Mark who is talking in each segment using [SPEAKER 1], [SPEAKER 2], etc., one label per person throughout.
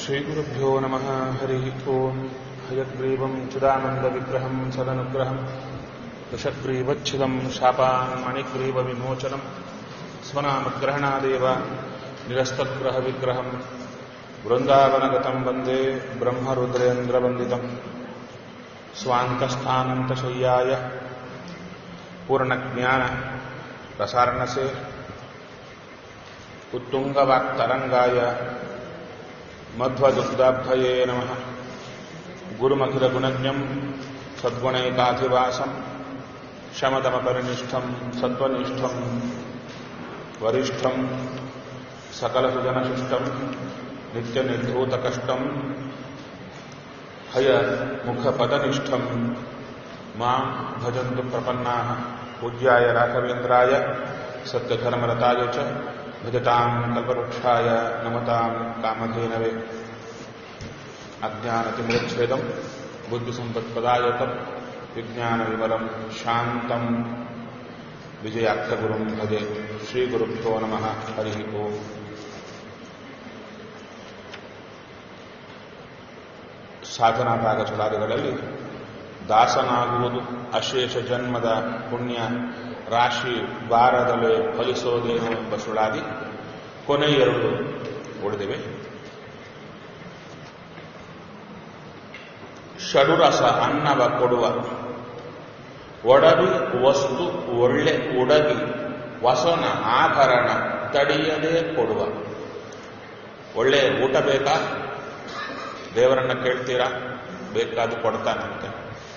[SPEAKER 1] श्रीगुरुभ्यो नमः हरिः ओम् हयग्रीवम् चिदानन्दविग्रहम् सदनुग्रहम् दशग्रीवच्छिदम् शापान् मणिग्रीवविमोचनम् स्वनामग्रहणादेव निरस्तग्रहविग्रहम् वृन्दावनगतम् वन्दे ब्रह्मरुद्रेन्द्रवन्दितम् स्वान्तस्थानन्तशय्याय पूर्णज्ञान प्रसारणसे उत्तुङ्गवाक्तरङ्गाय मध्वदुग्धाब्धये नमः गुरुमखिलगुणज्ञम् सद्गुणैकाधिवासम् शमदमपरिनिष्ठम् सत्त्वनिष्ठम् वरिष्ठम् सकलसुजनशिष्टम् नित्यनिर्धूतकष्टम् हयमुखपदनिष्ठम् माम् भजन्तु प्रपन्नाः पूज्याय राघवेन्द्राय सत्यधर्मरताय च भजताम् कल्पवृक्षाय नमताम् कामधेनवे अज्ञानतिमिरच्छेदम् बुद्धिसम्पत्पदायतम् विज्ञानविमलम् शान्तम् विजयाख्यगुरुम् भजे श्रीगुरुभ्यो नमः हरिः ओम् ಸಾಧನಾ ಭಾಗಚಲಾದಿಗಳಲ್ಲಿ ದಾಸನಾಗುವುದು ಅಶೇಷ ಜನ್ಮದ ಪುಣ್ಯ ರಾಶಿ ಬಾರದಲ್ಲೇ ಫಲಿಸೋದೇನು ಎಂಬ ಸುಳಾದಿ ಕೊನೆ ಎರಡು ಉಳಿದಿವೆ ಷಡುರಸ ಅನ್ನವ ಕೊಡುವ ಒಡವಿ ವಸ್ತು ಒಳ್ಳೆ ಉಡಗಿ ವಸನ ಆಭರಣ ತಡಿಯದೆ ಕೊಡುವ ಒಳ್ಳೆ ಊಟ ಬೇಕಾ ದೇವರನ್ನ ಕೇಳ್ತೀರಾ ಬೇಕಾದ್ದು ಕೊಡ್ತಾನಂತೆ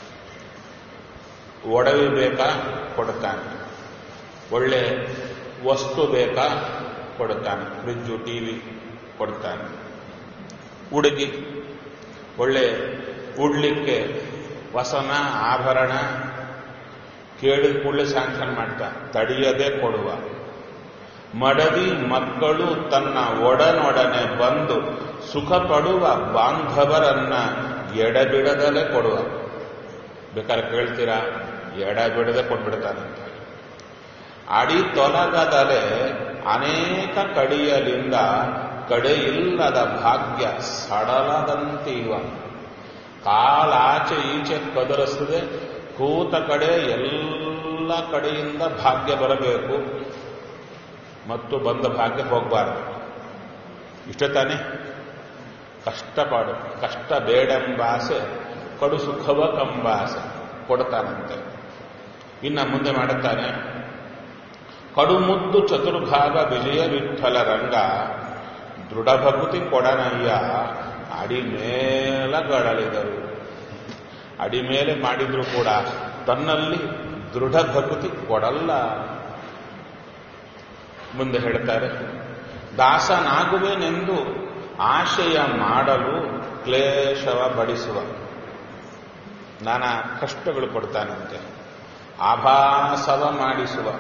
[SPEAKER 1] ಒಡವೆ ಬೇಕಾ ಕೊಡ್ತಾನೆ ಒಳ್ಳೆ ವಸ್ತು ಬೇಕಾ ಕೊಡ್ತಾನೆ ಫ್ರಿಜ್ಜು ಟಿವಿ ಕೊಡ್ತಾನೆ ಉಡುಗಿ ಒಳ್ಳೆ ಉಡ್ಲಿಕ್ಕೆ ವಸನ ಆಭರಣ ಕೇಳಿದ ಕೂಡಲೇ ಸ್ಯಾಂಕ್ಷನ್ ಮಾಡ್ತಾ ತಡೆಯದೆ ಕೊಡುವ ಮಡದಿ ಮಕ್ಕಳು ತನ್ನ ಒಡನೊಡನೆ ಬಂದು ಸುಖ ಪಡುವ ಬಾಂಧವರನ್ನ ಎಡಬಿಡದಲ್ಲೇ ಕೊಡುವ ಬೇಕಾದ್ರೆ ಕೇಳ್ತೀರಾ ಎಡ ಬಿಡದೆ ಕೊಟ್ಬಿಡ್ತಾನಂತ ಅಡಿ ತೊಲಗದಲೆ ಅನೇಕ ಕಡಿಯಲಿಂದ ಕಡೆಯಿಲ್ಲದ ಭಾಗ್ಯ ಸಡಲದಂತೀವ ಕಾಲಾಚೆ ಈಚೆ ಕದರಿಸದೆ ಕೂತ ಕಡೆ ಎಲ್ಲ ಕಡೆಯಿಂದ ಭಾಗ್ಯ ಬರಬೇಕು ಮತ್ತು ಬಂದ ಭಾಗ್ಯ ಹೋಗಬಾರದು ಇಷ್ಟ ತಾನೆ ಕಷ್ಟಪಾಡು ಕಷ್ಟ ಬೇಡೆಂಬಾಸೆ ಕಡು ಸುಖವ ಕಂಬಾಸೆ ಕೊಡ್ತಾನಂತೆ ಇನ್ನ ಮುಂದೆ ಮಾಡುತ್ತಾನೆ ಕಡುಮುದ್ದು ಚತುರ್ಭಾಗ ವಿಜಯ ವಿಠಲ ರಂಗ ದೃಢಭಕ್ತಿ ಕೊಡನಯ್ಯ ಅಡಿಮೇಲಗಳಲಿದರು ಅಡಿಮೇಲೆ ಮಾಡಿದ್ರು ಕೂಡ ತನ್ನಲ್ಲಿ ದೃಢ ಭಕ್ತಿ ಕೊಡಲ್ಲ ಮುಂದೆ ಹೇಳ್ತಾರೆ ದಾಸನಾಗುವೆನೆಂದು ಆಶಯ ಮಾಡಲು ಕ್ಲೇಶವ ಬಡಿಸುವ ನಾನಾ ಕಷ್ಟಗಳು ಕೊಡ್ತಾನಂತೆ ಆಭಾಸವ ಮಾಡಿಸುವ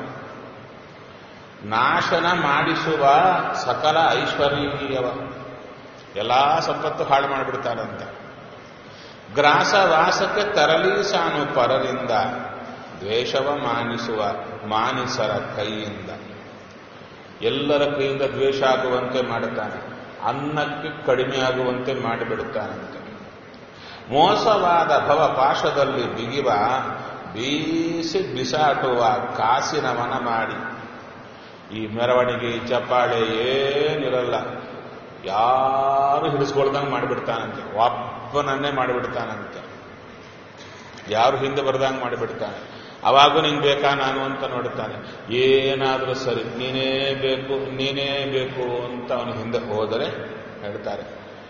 [SPEAKER 1] ನಾಶನ ಮಾಡಿಸುವ ಸಕಲ ಐಶ್ವರ್ಯವ ಎಲ್ಲ ಸಂಪತ್ತು ಹಾಳು ಮಾಡಿಬಿಡ್ತಾನಂತೆ ಗ್ರಾಸವಾಸಕ್ಕೆ ತರಲಿ ಸಾನು ಪರರಿಂದ ದ್ವೇಷವ ಮಾನಿಸುವ ಮಾನಿಸರ ಕೈಯಿಂದ ಎಲ್ಲರ ಕೈಯಿಂದ ದ್ವೇಷ ಆಗುವಂತೆ ಮಾಡುತ್ತಾನೆ ಅನ್ನಕ್ಕೆ ಕಡಿಮೆ ಆಗುವಂತೆ ಮಾಡಿಬಿಡುತ್ತಾನಂತೆ ಮೋಸವಾದ ಭವ ಪಾಶದಲ್ಲಿ ಬಿಗಿವ ಬೀಸಿ ಬಿಸಾಟುವ ಕಾಸಿನ ಮನ ಮಾಡಿ ಈ ಮೆರವಣಿಗೆ ಚಪ್ಪಾಳೆ ಏನಿರಲ್ಲ ಯಾರು ಹಿಡಿಸ್ಕೊಳ್ದಂಗೆ ಮಾಡಿಬಿಡ್ತಾನಂತೆ ಒಬ್ಬನನ್ನೇ ಮಾಡಿಬಿಡ್ತಾನಂತೆ ಯಾರು ಹಿಂದೆ ಬರ್ದಂಗೆ ಮಾಡಿಬಿಡ್ತಾನೆ ಅವಾಗೂ ನಿಂಗೆ ಬೇಕಾ ನಾನು ಅಂತ ನೋಡುತ್ತಾನೆ ಏನಾದರೂ ಸರಿ ನೀನೇ ಬೇಕು ನೀನೇ ಬೇಕು ಅಂತ ಅವನು ಹಿಂದೆ ಹೋದರೆ ಹೇಳ್ತಾರೆ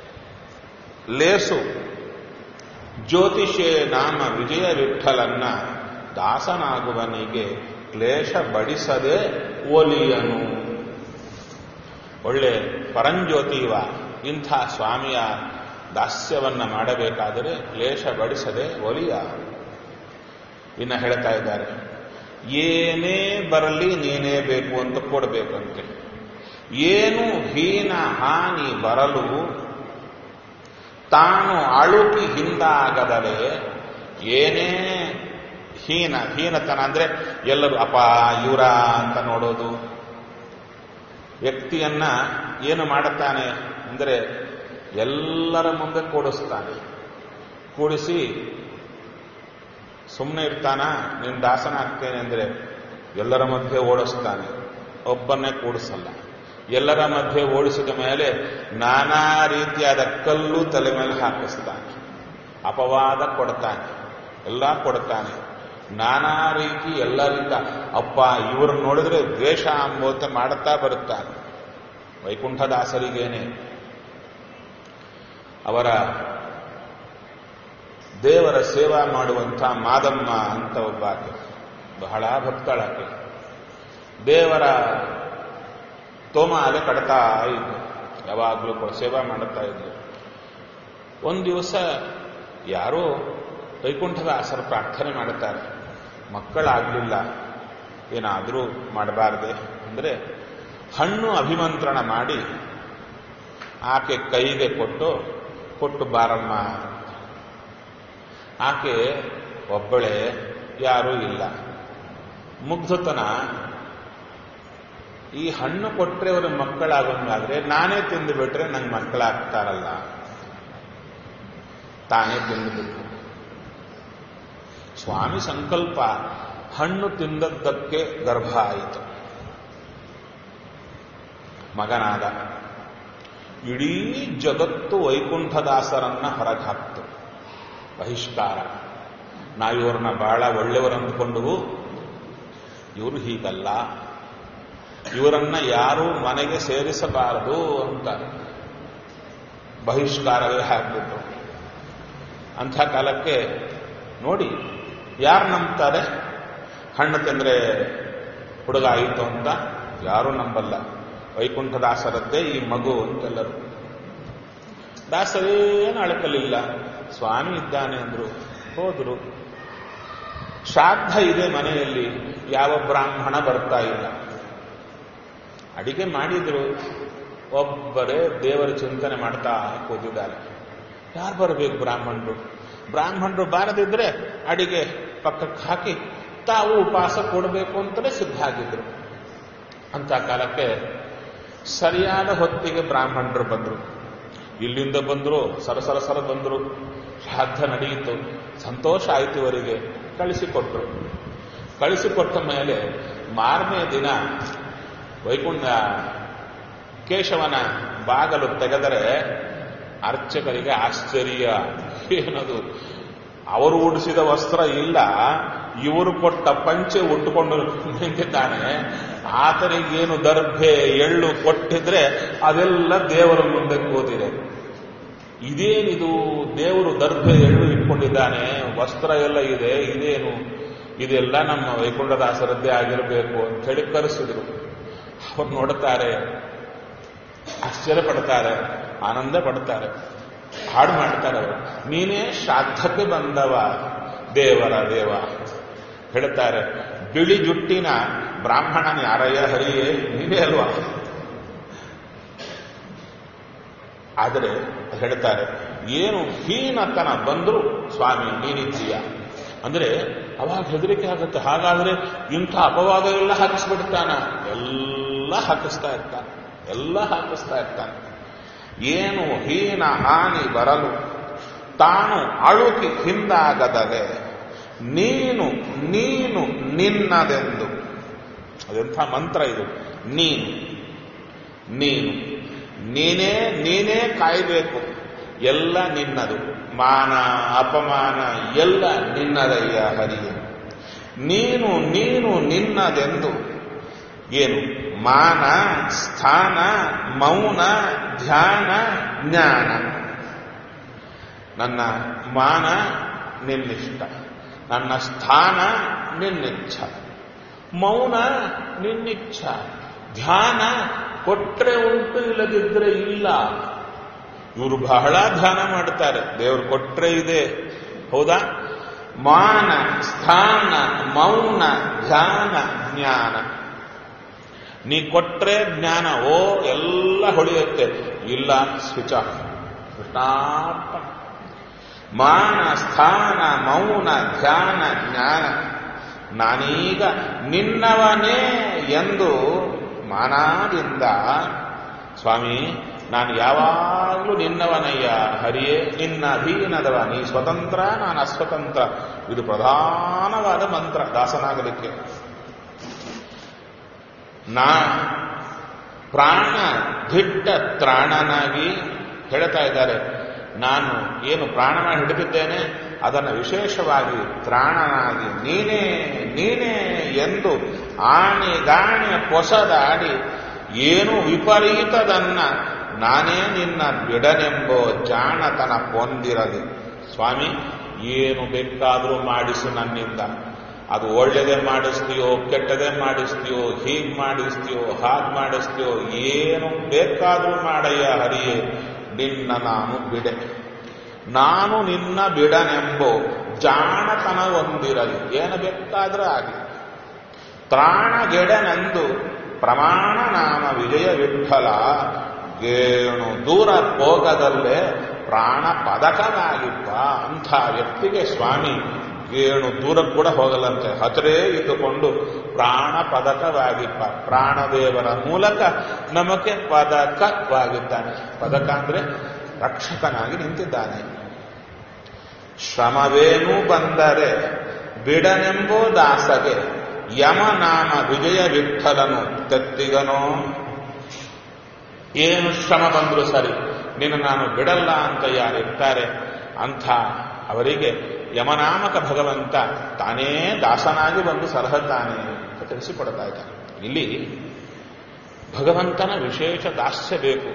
[SPEAKER 1] ಲೇಸು ಜ್ಯೋತಿಷೇ ನಾಮ ವಿಜಯ ವಿಠಲನ್ನ ದಾಸನಾಗುವನಿಗೆ ಕ್ಲೇಶ ಬಡಿಸದೆ ಒಲಿಯನು ಒಳ್ಳೆ ಪರಂಜ್ಯೋತಿವ ಇಂಥ ಸ್ವಾಮಿಯ ದಾಸ್ಯವನ್ನ ಮಾಡಬೇಕಾದರೆ ಕ್ಲೇಶ ಬಡಿಸದೆ ಒಲಿಯ ಇನ್ನು ಹೇಳ್ತಾ ಇದ್ದಾರೆ ಏನೇ ಬರಲಿ ನೀನೇ ಬೇಕು ಅಂತ ಕೊಡಬೇಕಂತೆ ಏನು ಹೀನ ಹಾನಿ ಬರಲು ತಾನು ಅಳುಕಿ ಹಿಂದಾಗದರೆ ಏನೇ ಹೀನ ಹೀನತನ ಅಂದ್ರೆ ಎಲ್ಲರೂ ಅಪ ಇವರ ಅಂತ ನೋಡೋದು ವ್ಯಕ್ತಿಯನ್ನ ಏನು ಮಾಡುತ್ತಾನೆ ಅಂದರೆ ಎಲ್ಲರ ಮುಂದೆ ಕೂಡಿಸ್ತಾನೆ ಕೂಡಿಸಿ ಸುಮ್ಮನೆ ಇರ್ತಾನ ನೀನು ದಾಸನ ಆಗ್ತೇನೆ ಅಂದರೆ ಎಲ್ಲರ ಮಧ್ಯೆ ಓಡಿಸ್ತಾನೆ ಒಬ್ಬನ್ನೇ ಕೂಡಿಸಲ್ಲ ಎಲ್ಲರ ಮಧ್ಯೆ ಓಡಿಸಿದ ಮೇಲೆ ನಾನಾ ರೀತಿಯಾದ ಕಲ್ಲು ತಲೆ ಮೇಲೆ ಹಾಕಿಸ್ತಾನೆ ಅಪವಾದ ಕೊಡ್ತಾನೆ ಎಲ್ಲ ಕೊಡ್ತಾನೆ ನಾನಾ ರೀತಿ ಎಲ್ಲರಿಂದ ಅಪ್ಪ ಇವರು ನೋಡಿದ್ರೆ ದ್ವೇಷ ಅಂಬೋತ ಮಾಡುತ್ತಾ ಬರುತ್ತಾನೆ ವೈಕುಂಠದಾಸರಿಗೇನೆ ಅವರ ದೇವರ ಸೇವಾ ಮಾಡುವಂಥ ಮಾದಮ್ಮ ಅಂತ ಒಬ್ಬ ಆಕೆ ಬಹಳ ಭಕ್ತಳಾಕೆ ದೇವರ ತೋಮಾಲೆ ಕಟ್ತಾ ಇದ್ದು ಯಾವಾಗಲೂ ಕೂಡ ಸೇವಾ ಮಾಡುತ್ತಾ ಇದ್ದು ಒಂದು ದಿವಸ ಯಾರೋ ವೈಕುಂಠದಾಸರ ಪ್ರಾರ್ಥನೆ ಮಾಡುತ್ತಾರೆ ಮಕ್ಕಳಾಗಲಿಲ್ಲ ಏನಾದರೂ ಮಾಡಬಾರ್ದೆ ಅಂದರೆ ಹಣ್ಣು ಅಭಿಮಂತ್ರಣ ಮಾಡಿ ಆಕೆ ಕೈಗೆ ಕೊಟ್ಟು ಕೊಟ್ಟು ಬಾರಮ್ಮ ಆಕೆ ಒಬ್ಬಳೆ ಯಾರೂ ಇಲ್ಲ ಮುಗ್ಧತನ ಈ ಹಣ್ಣು ಕೊಟ್ಟರೆ ಅವರ ಮಕ್ಕಳಾಗಂಗಾದ್ರೆ ನಾನೇ ತಿಂದು ಬಿಟ್ರೆ ನಂಗೆ ಮಕ್ಕಳಾಗ್ತಾರಲ್ಲ ತಾನೇ ತಿಂದುಬಿಟ್ಟು ಸ್ವಾಮಿ ಸಂಕಲ್ಪ ಹಣ್ಣು ತಿಂದದ್ದಕ್ಕೆ ಗರ್ಭ ಆಯಿತು ಮಗನಾದ ಇಡೀ ಜಗತ್ತು ವೈಕುಂಠದಾಸರನ್ನ ಹೊರಗೆ ಹಾಕ್ತು ಬಹಿಷ್ಕಾರ ನಾವು ಇವ್ರನ್ನ ಬಹಳ ಒಳ್ಳೆಯವರು ಅಂದ್ಕೊಂಡು ಇವರು ಹೀಗಲ್ಲ ಇವರನ್ನ ಯಾರೂ ಮನೆಗೆ ಸೇರಿಸಬಾರದು ಅಂತ ಬಹಿಷ್ಕಾರವೇ ಹಾಕ್ಬಿಟ್ಟು ಅಂಥ ಕಾಲಕ್ಕೆ ನೋಡಿ ಯಾರು ನಂಬ್ತಾರೆ ಹಣ್ಣು ತಿಂದ್ರೆ ಹುಡುಗ ಆಯಿತು ಅಂತ ಯಾರೂ ನಂಬಲ್ಲ ವೈಕುಂಠದಾಸರದ್ದೇ ಈ ಮಗು ಅಂತೆಲ್ಲರು ದಾಸರೇನು ಅಳಕಲಿಲ್ಲ ಸ್ವಾಮಿ ಇದ್ದಾನೆ ಅಂದ್ರು ಹೋದ್ರು ಶ್ರಾದ್ದ ಇದೆ ಮನೆಯಲ್ಲಿ ಯಾವ ಬ್ರಾಹ್ಮಣ ಬರ್ತಾ ಇಲ್ಲ ಅಡಿಗೆ ಮಾಡಿದ್ರು ಒಬ್ಬರೇ ದೇವರ ಚಿಂತನೆ ಮಾಡ್ತಾ ಕೂತಿದ್ದಾರೆ ಯಾರು ಬರಬೇಕು ಬ್ರಾಹ್ಮಣರು ಬ್ರಾಹ್ಮಣರು ಬಾರದಿದ್ರೆ ಅಡಿಗೆ ಪಕ್ಕಕ್ಕೆ ಹಾಕಿ ತಾವು ಉಪವಾಸ ಕೊಡಬೇಕು ಅಂತಲೇ ಸಿದ್ಧ ಆಗಿದ್ರು ಅಂತ ಕಾಲಕ್ಕೆ ಸರಿಯಾದ ಹೊತ್ತಿಗೆ ಬ್ರಾಹ್ಮಣರು ಬಂದರು ಇಲ್ಲಿಂದ ಬಂದರು ಸರಸರ ಸರ ಬಂದರು ಶ್ರಾದ್ದ ನಡೆಯಿತು ಸಂತೋಷ ಆಯಿತು ಇವರಿಗೆ ಕಳಿಸಿಕೊಟ್ರು ಕಳಿಸಿಕೊಟ್ಟ ಮೇಲೆ ಮಾರನೇ ದಿನ ವೈಕುಂಠ ಕೇಶವನ ಬಾಗಲು ತೆಗೆದರೆ ಅರ್ಚಕರಿಗೆ ಆಶ್ಚರ್ಯ ಏನದು ಅವರು ಉಡಿಸಿದ ವಸ್ತ್ರ ಇಲ್ಲ ಇವರು ಕೊಟ್ಟ ಪಂಚೆ ಉಟ್ಟುಕೊಂಡು ನಿಂತಿದ್ದಾನೆ ಆತನಿಗೇನು ದರ್ಭೆ ಎಳ್ಳು ಕೊಟ್ಟಿದ್ರೆ ಅದೆಲ್ಲ ದೇವರ ಮುಂದೆ ಕೂತಿದೆ ಇದೇನಿದು ದೇವರು ದರ್ಭೆ ಎಳ್ಳು ಇಟ್ಕೊಂಡಿದ್ದಾನೆ ವಸ್ತ್ರ ಎಲ್ಲ ಇದೆ ಇದೇನು ಇದೆಲ್ಲ ನಮ್ಮ ವೈಕುಂಠದಾಸರದ್ದೇ ಆಗಿರಬೇಕು ಅಂತ ಹೇಳಿ ಕರೆಸಿದ್ರು ಅವ್ರು ನೋಡುತ್ತಾರೆ ಆಶ್ಚರ್ಯ ಪಡ್ತಾರೆ ಆನಂದ ಪಡ್ತಾರೆ ಹಾಡು ಮಾಡ್ತಾರೆ ಅವರು ನೀನೇ ಶ್ರಾದ್ದಕ್ಕೆ ಬಂದವ ದೇವರ ದೇವ ಹೇಳ್ತಾರೆ ಬಿಳಿ ಜುಟ್ಟಿನ ಬ್ರಾಹ್ಮಣನ ಯಾರಯ್ಯ ಹರಿಯೇ ನೀವೇ ಅಲ್ವಾ ಆದರೆ ಹೇಳ್ತಾರೆ ಏನು ಹೀನತನ ಬಂದರೂ ಸ್ವಾಮಿ ನೀನಿದ್ದೀಯ ಅಂದ್ರೆ ಅವಾಗ ಹೆದರಿಕೆ ಆಗುತ್ತೆ ಹಾಗಾದ್ರೆ ಇಂಥ ಅಪವಾದ ಎಲ್ಲ ಹಾಕಿಸ್ಬಿಡ್ತಾನ ಎಲ್ಲ ಹಾಕಿಸ್ತಾ ಇರ್ತಾನೆ ಎಲ್ಲ ಹಾಕಿಸ್ತಾ ಇರ್ತಾನೆ ಏನು ಹೀನ ಹಾನಿ ಬರಲು ತಾನು ಅಳುಕಿ ಹಿಂದಾಗದಲೆ ನೀನು ನೀನು ನಿನ್ನದೆಂದು ಅದೆಂಥ ಮಂತ್ರ ಇದು ನೀನು ನೀನು ನೀನೇ ನೀನೇ ಕಾಯಬೇಕು ಎಲ್ಲ ನಿನ್ನದು ಮಾನ ಅಪಮಾನ ಎಲ್ಲ ನಿನ್ನದಯ್ಯ ಹರಿಯೇ ನೀನು ನೀನು ನಿನ್ನದೆಂದು ಏನು ಮಾನ ಸ್ಥಾನ ಮೌನ ಧ್ಯಾನ ಜ್ಞಾನ ನನ್ನ ಮಾನ ನಿನ್ನಿಷ್ಟ ನನ್ನ ಸ್ಥಾನ ನಿನ್ನಿಚ್ಛ ಮೌನ ನಿನ್ನಿಚ್ಛ ಧ್ಯಾನ ಕೊಟ್ರೆ ಉಂಟು ಇಲ್ಲದಿದ್ರೆ ಇಲ್ಲ ಇವರು ಬಹಳ ಧ್ಯಾನ ಮಾಡ್ತಾರೆ ದೇವರು ಕೊಟ್ರೆ ಇದೆ ಹೌದಾ ಮಾನ ಸ್ಥಾನ ಮೌನ ಧ್ಯಾನ ಜ್ಞಾನ ನೀ ಕೊಟ್ರೆ ಜ್ಞಾನ ಓ ಎಲ್ಲ ಹೊಳೆಯುತ್ತೆ ಇಲ್ಲ ಸ್ವಿಚ್ ಆಫ್ ಕೃಷ್ಣಾರ್ಥ ಮಾನ ಸ್ಥಾನ ಮೌನ ಧ್ಯಾನ ಜ್ಞಾನ ನಾನೀಗ ನಿನ್ನವನೇ ಎಂದು ಮಾನಾದಿಂದ ಸ್ವಾಮಿ ನಾನು ಯಾವಾಗಲೂ ನಿನ್ನವನಯ್ಯ ಹರಿಯೇ ನಿನ್ನ ಅಧೀನದವ ನೀ ಸ್ವತಂತ್ರ ನಾನು ಅಸ್ವತಂತ್ರ ಇದು ಪ್ರಧಾನವಾದ ಮಂತ್ರ ದಾಸನಾಗಲಿಕ್ಕೆ ನಾ ಪ್ರಾಣ ದಿಟ್ಟ ತ್ರಾಣನಾಗಿ ಹೇಳ್ತಾ ಇದ್ದಾರೆ ನಾನು ಏನು ಪ್ರಾಣನ ಹಿಡಿದಿದ್ದೇನೆ ಅದನ್ನು ವಿಶೇಷವಾಗಿ ತ್ರಾಣನಾಗಿ ನೀನೇ ನೀನೇ ಎಂದು ಆಣೆ ಗಾಣೆ ಪೊಸದಾಡಿ ಏನು ವಿಪರೀತದನ್ನ ನಾನೇ ನಿನ್ನ ಬಿಡನೆಂಬೋ ಜಾಣತನ ಹೊಂದಿರಲಿ ಸ್ವಾಮಿ ಏನು ಬೇಕಾದರೂ ಮಾಡಿಸು ನನ್ನಿಂದ ಅದು ಒಳ್ಳೆಯದೇ ಮಾಡಿಸ್ತೀಯೋ ಕೆಟ್ಟದೇ ಮಾಡಿಸ್ತೀಯೋ ಹೀಗ್ ಮಾಡಿಸ್ತೀಯೋ ಹಾಗೆ ಮಾಡಿಸ್ತೀಯೋ ಏನು ಬೇಕಾದರೂ ಮಾಡಯ್ಯ ಹರಿಯೇ ನಿನ್ನ ನಾನು ಬಿಡೆ ನಾನು ನಿನ್ನ ಬಿಡನೆಂಬೋ ಜಾಣತನ ಹೊಂದಿರಲಿ ಏನು ಬೇಕಾದ್ರೆ ಆಗಲಿ ತ್ರಾಣಗೆಡನೆಂದು ಪ್ರಮಾಣ ನಾಮ ವಿಜಯ ವಿಠಲ ಗೇಣು ದೂರ ಹೋಗದಲ್ಲೇ ಪ್ರಾಣ ಪದಕವಾಗಿಪ್ಪ ಅಂಥ ವ್ಯಕ್ತಿಗೆ ಸ್ವಾಮಿ ಗೇಣು ದೂರ ಕೂಡ ಹೋಗಲ್ಲಂತೆ ಹತ್ತಿರೇ ಇದ್ದುಕೊಂಡು ಪ್ರಾಣ ಪದಕವಾಗಿಪ್ಪ ಪ್ರಾಣದೇವರ ಮೂಲಕ ನಮಗೆ ಪದಕವಾಗಿದ್ದಾನೆ ಪದಕ ಅಂದ್ರೆ ರಕ್ಷಕನಾಗಿ ನಿಂತಿದ್ದಾನೆ ಶ್ರಮವೇನೂ ಬಂದರೆ ಬಿಡನೆಂಬೋ ದಾಸಗೆ ಯಮನಾಮ ವಿಜಯ ವಿಠಲನು ತೆತ್ತಿಗನೋ ಏನು ಶ್ರಮ ಬಂದರೂ ಸರಿ ನಿನ್ನ ನಾನು ಬಿಡಲ್ಲ ಅಂತ ಯಾರಿರ್ತಾರೆ ಅಂಥ ಅವರಿಗೆ ಯಮನಾಮಕ ಭಗವಂತ ತಾನೇ ದಾಸನಾಗಿ ಬಂದು ಸಲಹುತ್ತಾನೆ ಅಂತ ತಿಳಿಸಿಕೊಡ್ತಾ ಇದ್ದಾನೆ ಇಲ್ಲಿ ಭಗವಂತನ ವಿಶೇಷ ದಾಸ್ಯ ಬೇಕು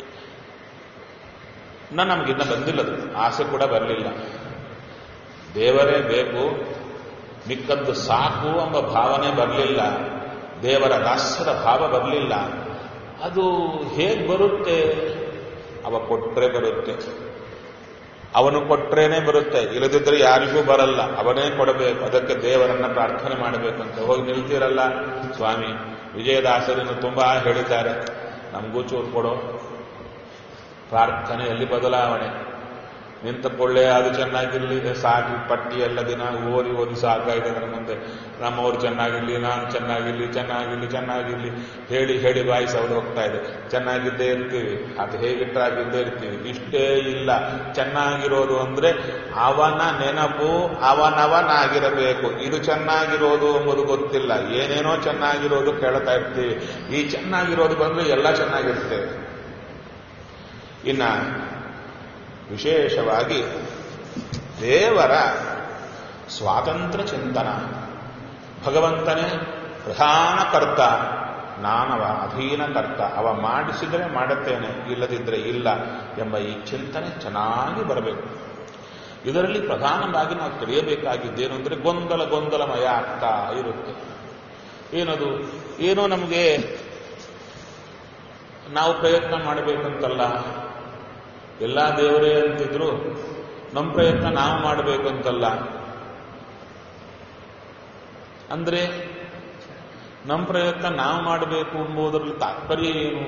[SPEAKER 1] ನಮಗಿನ್ನ ಬಂದಿಲ್ಲದು ಆಸೆ ಕೂಡ ಬರಲಿಲ್ಲ ದೇವರೇ ಬೇಕು ಮಿಕ್ಕದ್ದು ಸಾಕು ಎಂಬ ಭಾವನೆ ಬರಲಿಲ್ಲ ದೇವರ ದಾಸ್ಯದ ಭಾವ ಬರಲಿಲ್ಲ ಅದು ಹೇಗೆ ಬರುತ್ತೆ ಅವ ಕೊಟ್ರೆ ಬರುತ್ತೆ ಅವನು ಕೊಟ್ರೇನೆ ಬರುತ್ತೆ ಇಲ್ಲದಿದ್ದರೆ ಯಾರಿಗೂ ಬರಲ್ಲ ಅವನೇ ಕೊಡಬೇಕು ಅದಕ್ಕೆ ದೇವರನ್ನ ಪ್ರಾರ್ಥನೆ ಮಾಡಬೇಕು ಅಂತ ಹೋಗಿ ನಿಲ್ತಿರಲ್ಲ ಸ್ವಾಮಿ ವಿಜಯದಾಸರನ್ನು ತುಂಬಾ ಹೇಳಿದ್ದಾರೆ ನಮಗೂ ಚೂರು ಕೊಡೋ ಪ್ರಾರ್ಥನೆಯಲ್ಲಿ ಬದಲಾವಣೆ ನಿಂತ ಕೊಳ್ಳೆ ಅದು ಚೆನ್ನಾಗಿರ್ಲಿ ಸಾಕಿ ಪಟ್ಟಿ ಎಲ್ಲ ದಿನ ಓದಿ ಓದಿ ಸಾಕಾಗಿದೆ ಅದರ ಮುಂದೆ ನಮ್ಮವ್ರು ಚೆನ್ನಾಗಿರ್ಲಿ ನಾನು ಚೆನ್ನಾಗಿರ್ಲಿ ಚೆನ್ನಾಗಿರ್ಲಿ ಚೆನ್ನಾಗಿರ್ಲಿ ಹೇಳಿ ಹೇಳಿ ಬಾಯಿ ಸೌದು ಹೋಗ್ತಾ ಇದೆ ಚೆನ್ನಾಗಿದ್ದೇ ಇರ್ತೀವಿ ಅದು ಹೇಗಿಟ್ಟಾಗಿದ್ದೇ ಇರ್ತೀವಿ ಇಷ್ಟೇ ಇಲ್ಲ ಚೆನ್ನಾಗಿರೋದು ಅಂದ್ರೆ ಅವನ ನೆನಪು ಅವನವನಾಗಿರಬೇಕು ಇದು ಚೆನ್ನಾಗಿರೋದು ಎಂಬುದು ಗೊತ್ತಿಲ್ಲ ಏನೇನೋ ಚೆನ್ನಾಗಿರೋದು ಕೇಳ್ತಾ ಇರ್ತೀವಿ ಈ ಚೆನ್ನಾಗಿರೋದು ಬಂದ್ರೆ ಎಲ್ಲ ಚೆನ್ನಾಗಿರ್ತೇವೆ ಇನ್ನ ವಿಶೇಷವಾಗಿ ದೇವರ ಸ್ವಾತಂತ್ರ್ಯ ಚಿಂತನ ಭಗವಂತನೇ ಪ್ರಧಾನ ಕರ್ತ ನಾನವ ಅಧೀನ ಕರ್ತ ಅವ ಮಾಡಿಸಿದರೆ ಮಾಡುತ್ತೇನೆ ಇಲ್ಲದಿದ್ದರೆ ಇಲ್ಲ ಎಂಬ ಈ ಚಿಂತನೆ ಚೆನ್ನಾಗಿ ಬರಬೇಕು ಇದರಲ್ಲಿ ಪ್ರಧಾನವಾಗಿ ನಾವು ತಿಳಿಯಬೇಕಾಗಿದ್ದೇನು ಅಂದರೆ ಗೊಂದಲ ಗೊಂದಲಮಯ ಆಗ್ತಾ ಇರುತ್ತೆ ಏನದು ಏನೋ ನಮಗೆ ನಾವು ಪ್ರಯತ್ನ ಮಾಡಬೇಕಂತಲ್ಲ ಎಲ್ಲ ದೇವರೇ ಅಂತಿದ್ರು ನಮ್ಮ ಪ್ರಯತ್ನ ನಾವು ಮಾಡಬೇಕಂತಲ್ಲ ಅಂದ್ರೆ ನಮ್ಮ ಪ್ರಯತ್ನ ನಾವು ಮಾಡಬೇಕು ಎಂಬುದರಲ್ಲಿ ತಾತ್ಪರ್ಯ ಏನು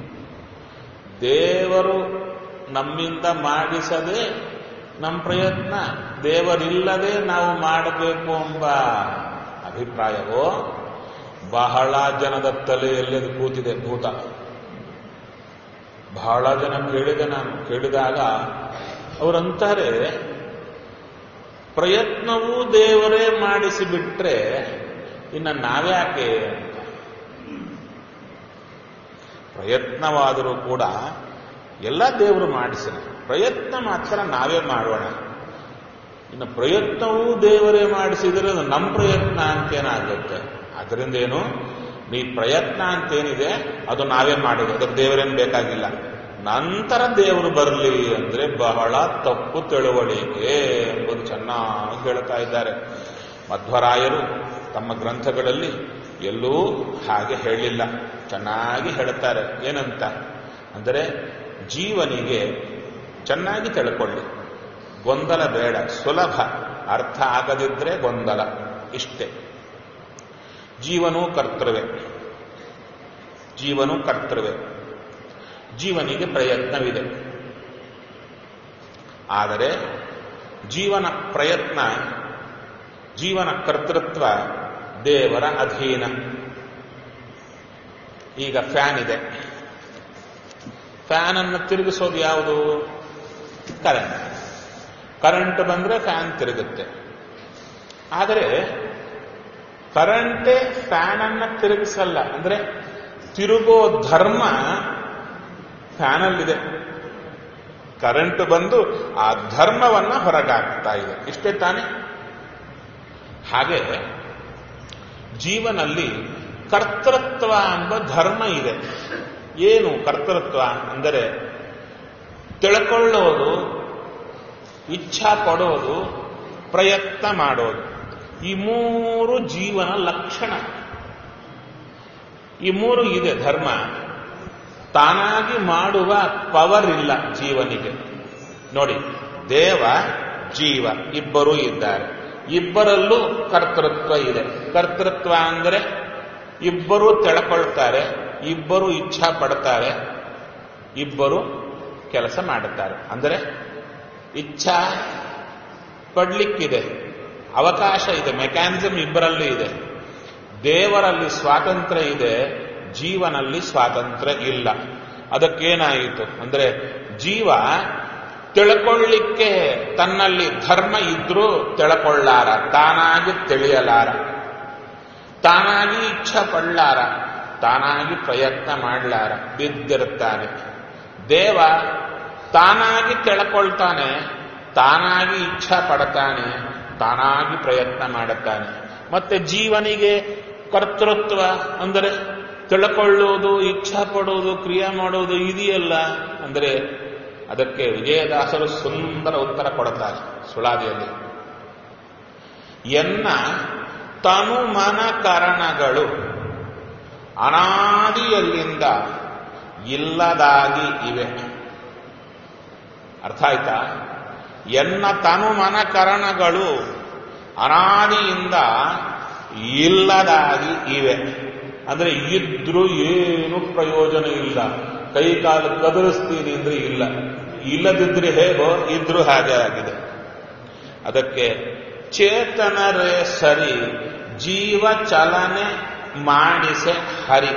[SPEAKER 1] ದೇವರು ನಮ್ಮಿಂದ ಮಾಡಿಸದೆ ನಮ್ಮ ಪ್ರಯತ್ನ ದೇವರಿಲ್ಲದೆ ನಾವು ಮಾಡಬೇಕು ಎಂಬ ಅಭಿಪ್ರಾಯವೋ ಬಹಳ ಜನದ ತಲೆಯಲ್ಲಿ ಅದು ಕೂತಿದೆ ಭೂತ ಬಹಳ ಜನ ಕೇಳಿದೆ ನಾನು ಕೇಳಿದಾಗ ಅವರಂತಾರೆ ಪ್ರಯತ್ನವೂ ದೇವರೇ ಮಾಡಿಸಿಬಿಟ್ರೆ ಇನ್ನು ನಾವ್ಯಾಕೆ ಅಂತ ಪ್ರಯತ್ನವಾದರೂ ಕೂಡ ಎಲ್ಲ ದೇವರು ಮಾಡಿಸಿದ ಪ್ರಯತ್ನ ಮಾತ್ರ ನಾವೇ ಮಾಡೋಣ ಇನ್ನು ಪ್ರಯತ್ನವೂ ದೇವರೇ ಮಾಡಿಸಿದರೆ ಅದು ನಮ್ಮ ಪ್ರಯತ್ನ ಅಂತೇನಾಗುತ್ತೆ ಅದರಿಂದ ಏನು ನೀ ಪ್ರಯತ್ನ ಅಂತೇನಿದೆ ಅದು ನಾವೇ ಮಾಡೋದು ಅದಕ್ಕೆ ದೇವರೇನು ಬೇಕಾಗಿಲ್ಲ ನಂತರ ದೇವರು ಬರಲಿ ಅಂದ್ರೆ ಬಹಳ ತಪ್ಪು ತಿಳುವಳಿಕೆ ಎಂಬುದು ಚೆನ್ನಾಗಿ ಹೇಳ್ತಾ ಇದ್ದಾರೆ ಮಧ್ವರಾಯರು ತಮ್ಮ ಗ್ರಂಥಗಳಲ್ಲಿ ಎಲ್ಲೂ ಹಾಗೆ ಹೇಳಿಲ್ಲ ಚೆನ್ನಾಗಿ ಹೇಳುತ್ತಾರೆ ಏನಂತ ಅಂದರೆ ಜೀವನಿಗೆ ಚೆನ್ನಾಗಿ ತಿಳ್ಕೊಳ್ಳಿ ಗೊಂದಲ ಬೇಡ ಸುಲಭ ಅರ್ಥ ಆಗದಿದ್ರೆ ಗೊಂದಲ ಇಷ್ಟೇ ಜೀವನೂ ಕರ್ತೃವೆ ಜೀವನೂ ಕರ್ತೃವೆ ಜೀವನಿಗೆ ಪ್ರಯತ್ನವಿದೆ ಆದರೆ ಜೀವನ ಪ್ರಯತ್ನ ಜೀವನ ಕರ್ತೃತ್ವ ದೇವರ ಅಧೀನ ಈಗ ಫ್ಯಾನ್ ಇದೆ ಫ್ಯಾನ್ ಅನ್ನು ತಿರುಗಿಸೋದು ಯಾವುದು ಕರೆಂಟ್ ಕರೆಂಟ್ ಬಂದ್ರೆ ಫ್ಯಾನ್ ತಿರುಗುತ್ತೆ ಆದರೆ ಕರೆಂಟೇ ಫ್ಯಾನ್ ಅನ್ನ ತಿರುಗಿಸಲ್ಲ ಅಂದ್ರೆ ತಿರುಗೋ ಧರ್ಮ ಫ್ಯಾನಲ್ಲಿದೆ ಕರೆಂಟ್ ಬಂದು ಆ ಧರ್ಮವನ್ನ ಹೊರಗಾಕ್ತಾ ಇದೆ ಇಷ್ಟೇ ತಾನೇ ಹಾಗೆ ಜೀವನಲ್ಲಿ ಕರ್ತೃತ್ವ ಎಂಬ ಧರ್ಮ ಇದೆ ಏನು ಕರ್ತೃತ್ವ ಅಂದರೆ ತಿಳ್ಕೊಳ್ಳೋದು ಇಚ್ಛಾ ಪಡೋದು ಪ್ರಯತ್ನ ಮಾಡೋದು ಈ ಮೂರು ಜೀವನ ಲಕ್ಷಣ ಈ ಮೂರು ಇದೆ ಧರ್ಮ ತಾನಾಗಿ ಮಾಡುವ ಪವರ್ ಇಲ್ಲ ಜೀವನಿಗೆ ನೋಡಿ ದೇವ ಜೀವ ಇಬ್ಬರೂ ಇದ್ದಾರೆ ಇಬ್ಬರಲ್ಲೂ ಕರ್ತೃತ್ವ ಇದೆ ಕರ್ತೃತ್ವ ಅಂದರೆ ಇಬ್ಬರು ತೆಳ್ಕೊಳ್ತಾರೆ ಇಬ್ಬರು ಇಚ್ಛಾ ಪಡ್ತಾರೆ ಇಬ್ಬರು ಕೆಲಸ ಮಾಡುತ್ತಾರೆ ಅಂದರೆ ಇಚ್ಛಾ ಪಡ್ಲಿಕ್ಕಿದೆ ಅವಕಾಶ ಇದೆ ಮೆಕ್ಯಾನಿಸಮ್ ಇಬ್ಬರಲ್ಲಿ ಇದೆ ದೇವರಲ್ಲಿ ಸ್ವಾತಂತ್ರ್ಯ ಇದೆ ಜೀವನಲ್ಲಿ ಸ್ವಾತಂತ್ರ್ಯ ಇಲ್ಲ ಅದಕ್ಕೇನಾಯಿತು ಅಂದ್ರೆ ಜೀವ ತಿಳ್ಕೊಳ್ಳಿಕ್ಕೆ ತನ್ನಲ್ಲಿ ಧರ್ಮ ಇದ್ರೂ ತಿಳ್ಕೊಳ್ಳಾರ ತಾನಾಗಿ ತಿಳಿಯಲಾರ ತಾನಾಗಿ ಇಚ್ಛೆ ಪಡ್ಲಾರ ತಾನಾಗಿ ಪ್ರಯತ್ನ ಮಾಡಲಾರ ಬಿದ್ದಿರ್ತಾನೆ ದೇವ ತಾನಾಗಿ ತಿಳ್ಕೊಳ್ತಾನೆ ತಾನಾಗಿ ಇಚ್ಛಾ ಪಡ್ತಾನೆ ತಾನಾಗಿ ಪ್ರಯತ್ನ ಮಾಡುತ್ತಾನೆ ಮತ್ತೆ ಜೀವನಿಗೆ ಕರ್ತೃತ್ವ ಅಂದರೆ ತಿಳ್ಕೊಳ್ಳೋದು ಇಚ್ಛಾ ಪಡೋದು ಕ್ರಿಯೆ ಮಾಡೋದು ಇದೆಯಲ್ಲ ಅಂದರೆ ಅದಕ್ಕೆ ವಿಜಯದಾಸರು ಸುಂದರ ಉತ್ತರ ಕೊಡುತ್ತಾರೆ ಸುಳಾದಿಯಲ್ಲಿ ಎನ್ನ ತನು ಮನ ಕಾರಣಗಳು ಅನಾದಿಯಲ್ಲಿಂದ ಇಲ್ಲದಾಗಿ ಇವೆ ಅರ್ಥ ಆಯ್ತಾ ಎನ್ನ ತನು ಮನ ಕರಣಗಳು ಅನಾದಿಯಿಂದ ಇಲ್ಲದಾಗಿ ಇವೆ ಅಂದ್ರೆ ಇದ್ರೂ ಏನು ಪ್ರಯೋಜನ ಇಲ್ಲ ಕೈ ಕಾಲು ಕದಲಿಸ್ತೀನಿ ಅಂದ್ರೆ ಇಲ್ಲ ಇಲ್ಲದಿದ್ರೆ ಹೇಗೋ ಇದ್ರೂ ಹಾಗೆ ಆಗಿದೆ ಅದಕ್ಕೆ ಚೇತನರೇ ಸರಿ ಜೀವ ಚಲನೆ ಮಾಡಿಸೆ ಹರಿ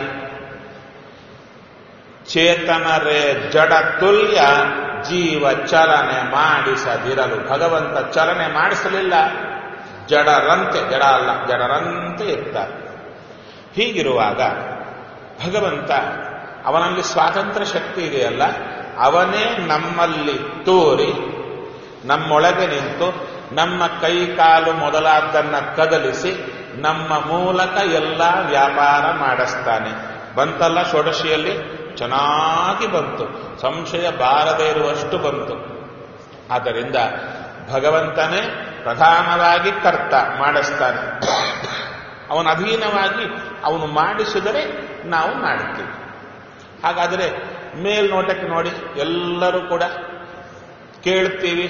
[SPEAKER 1] ಚೇತನರೇ ಜಡ ತುಲ್ಯ ಜೀವ ಚಲನೆ ಮಾಡಿಸದಿರಲು ಭಗವಂತ ಚಲನೆ ಮಾಡಿಸಲಿಲ್ಲ ಜಡರಂತೆ ಜಡ ಅಲ್ಲ ಜಡರಂತೆ ಇರ್ತಾರೆ ಹೀಗಿರುವಾಗ ಭಗವಂತ ಅವನಲ್ಲಿ ಸ್ವಾತಂತ್ರ್ಯ ಶಕ್ತಿ ಇದೆಯಲ್ಲ ಅವನೇ ನಮ್ಮಲ್ಲಿ ತೋರಿ ನಮ್ಮೊಳಗೆ ನಿಂತು ನಮ್ಮ ಕೈ ಕಾಲು ಮೊದಲಾದ್ದನ್ನ ಕದಲಿಸಿ ನಮ್ಮ ಮೂಲಕ ಎಲ್ಲ ವ್ಯಾಪಾರ ಮಾಡಿಸ್ತಾನೆ ಬಂತಲ್ಲ ಷೋಡಶಿಯಲ್ಲಿ ಚೆನ್ನಾಗಿ ಬಂತು ಸಂಶಯ ಬಾರದೇ ಇರುವಷ್ಟು ಬಂತು ಆದ್ದರಿಂದ ಭಗವಂತನೇ ಪ್ರಧಾನವಾಗಿ ಕರ್ತ ಮಾಡಿಸ್ತಾನೆ ಅವನ ಅಧೀನವಾಗಿ ಅವನು ಮಾಡಿಸಿದರೆ ನಾವು ಮಾಡುತ್ತೀವಿ ಹಾಗಾದರೆ ಮೇಲ್ನೋಟಕ್ಕೆ ನೋಡಿ ಎಲ್ಲರೂ ಕೂಡ ಕೇಳ್ತೀವಿ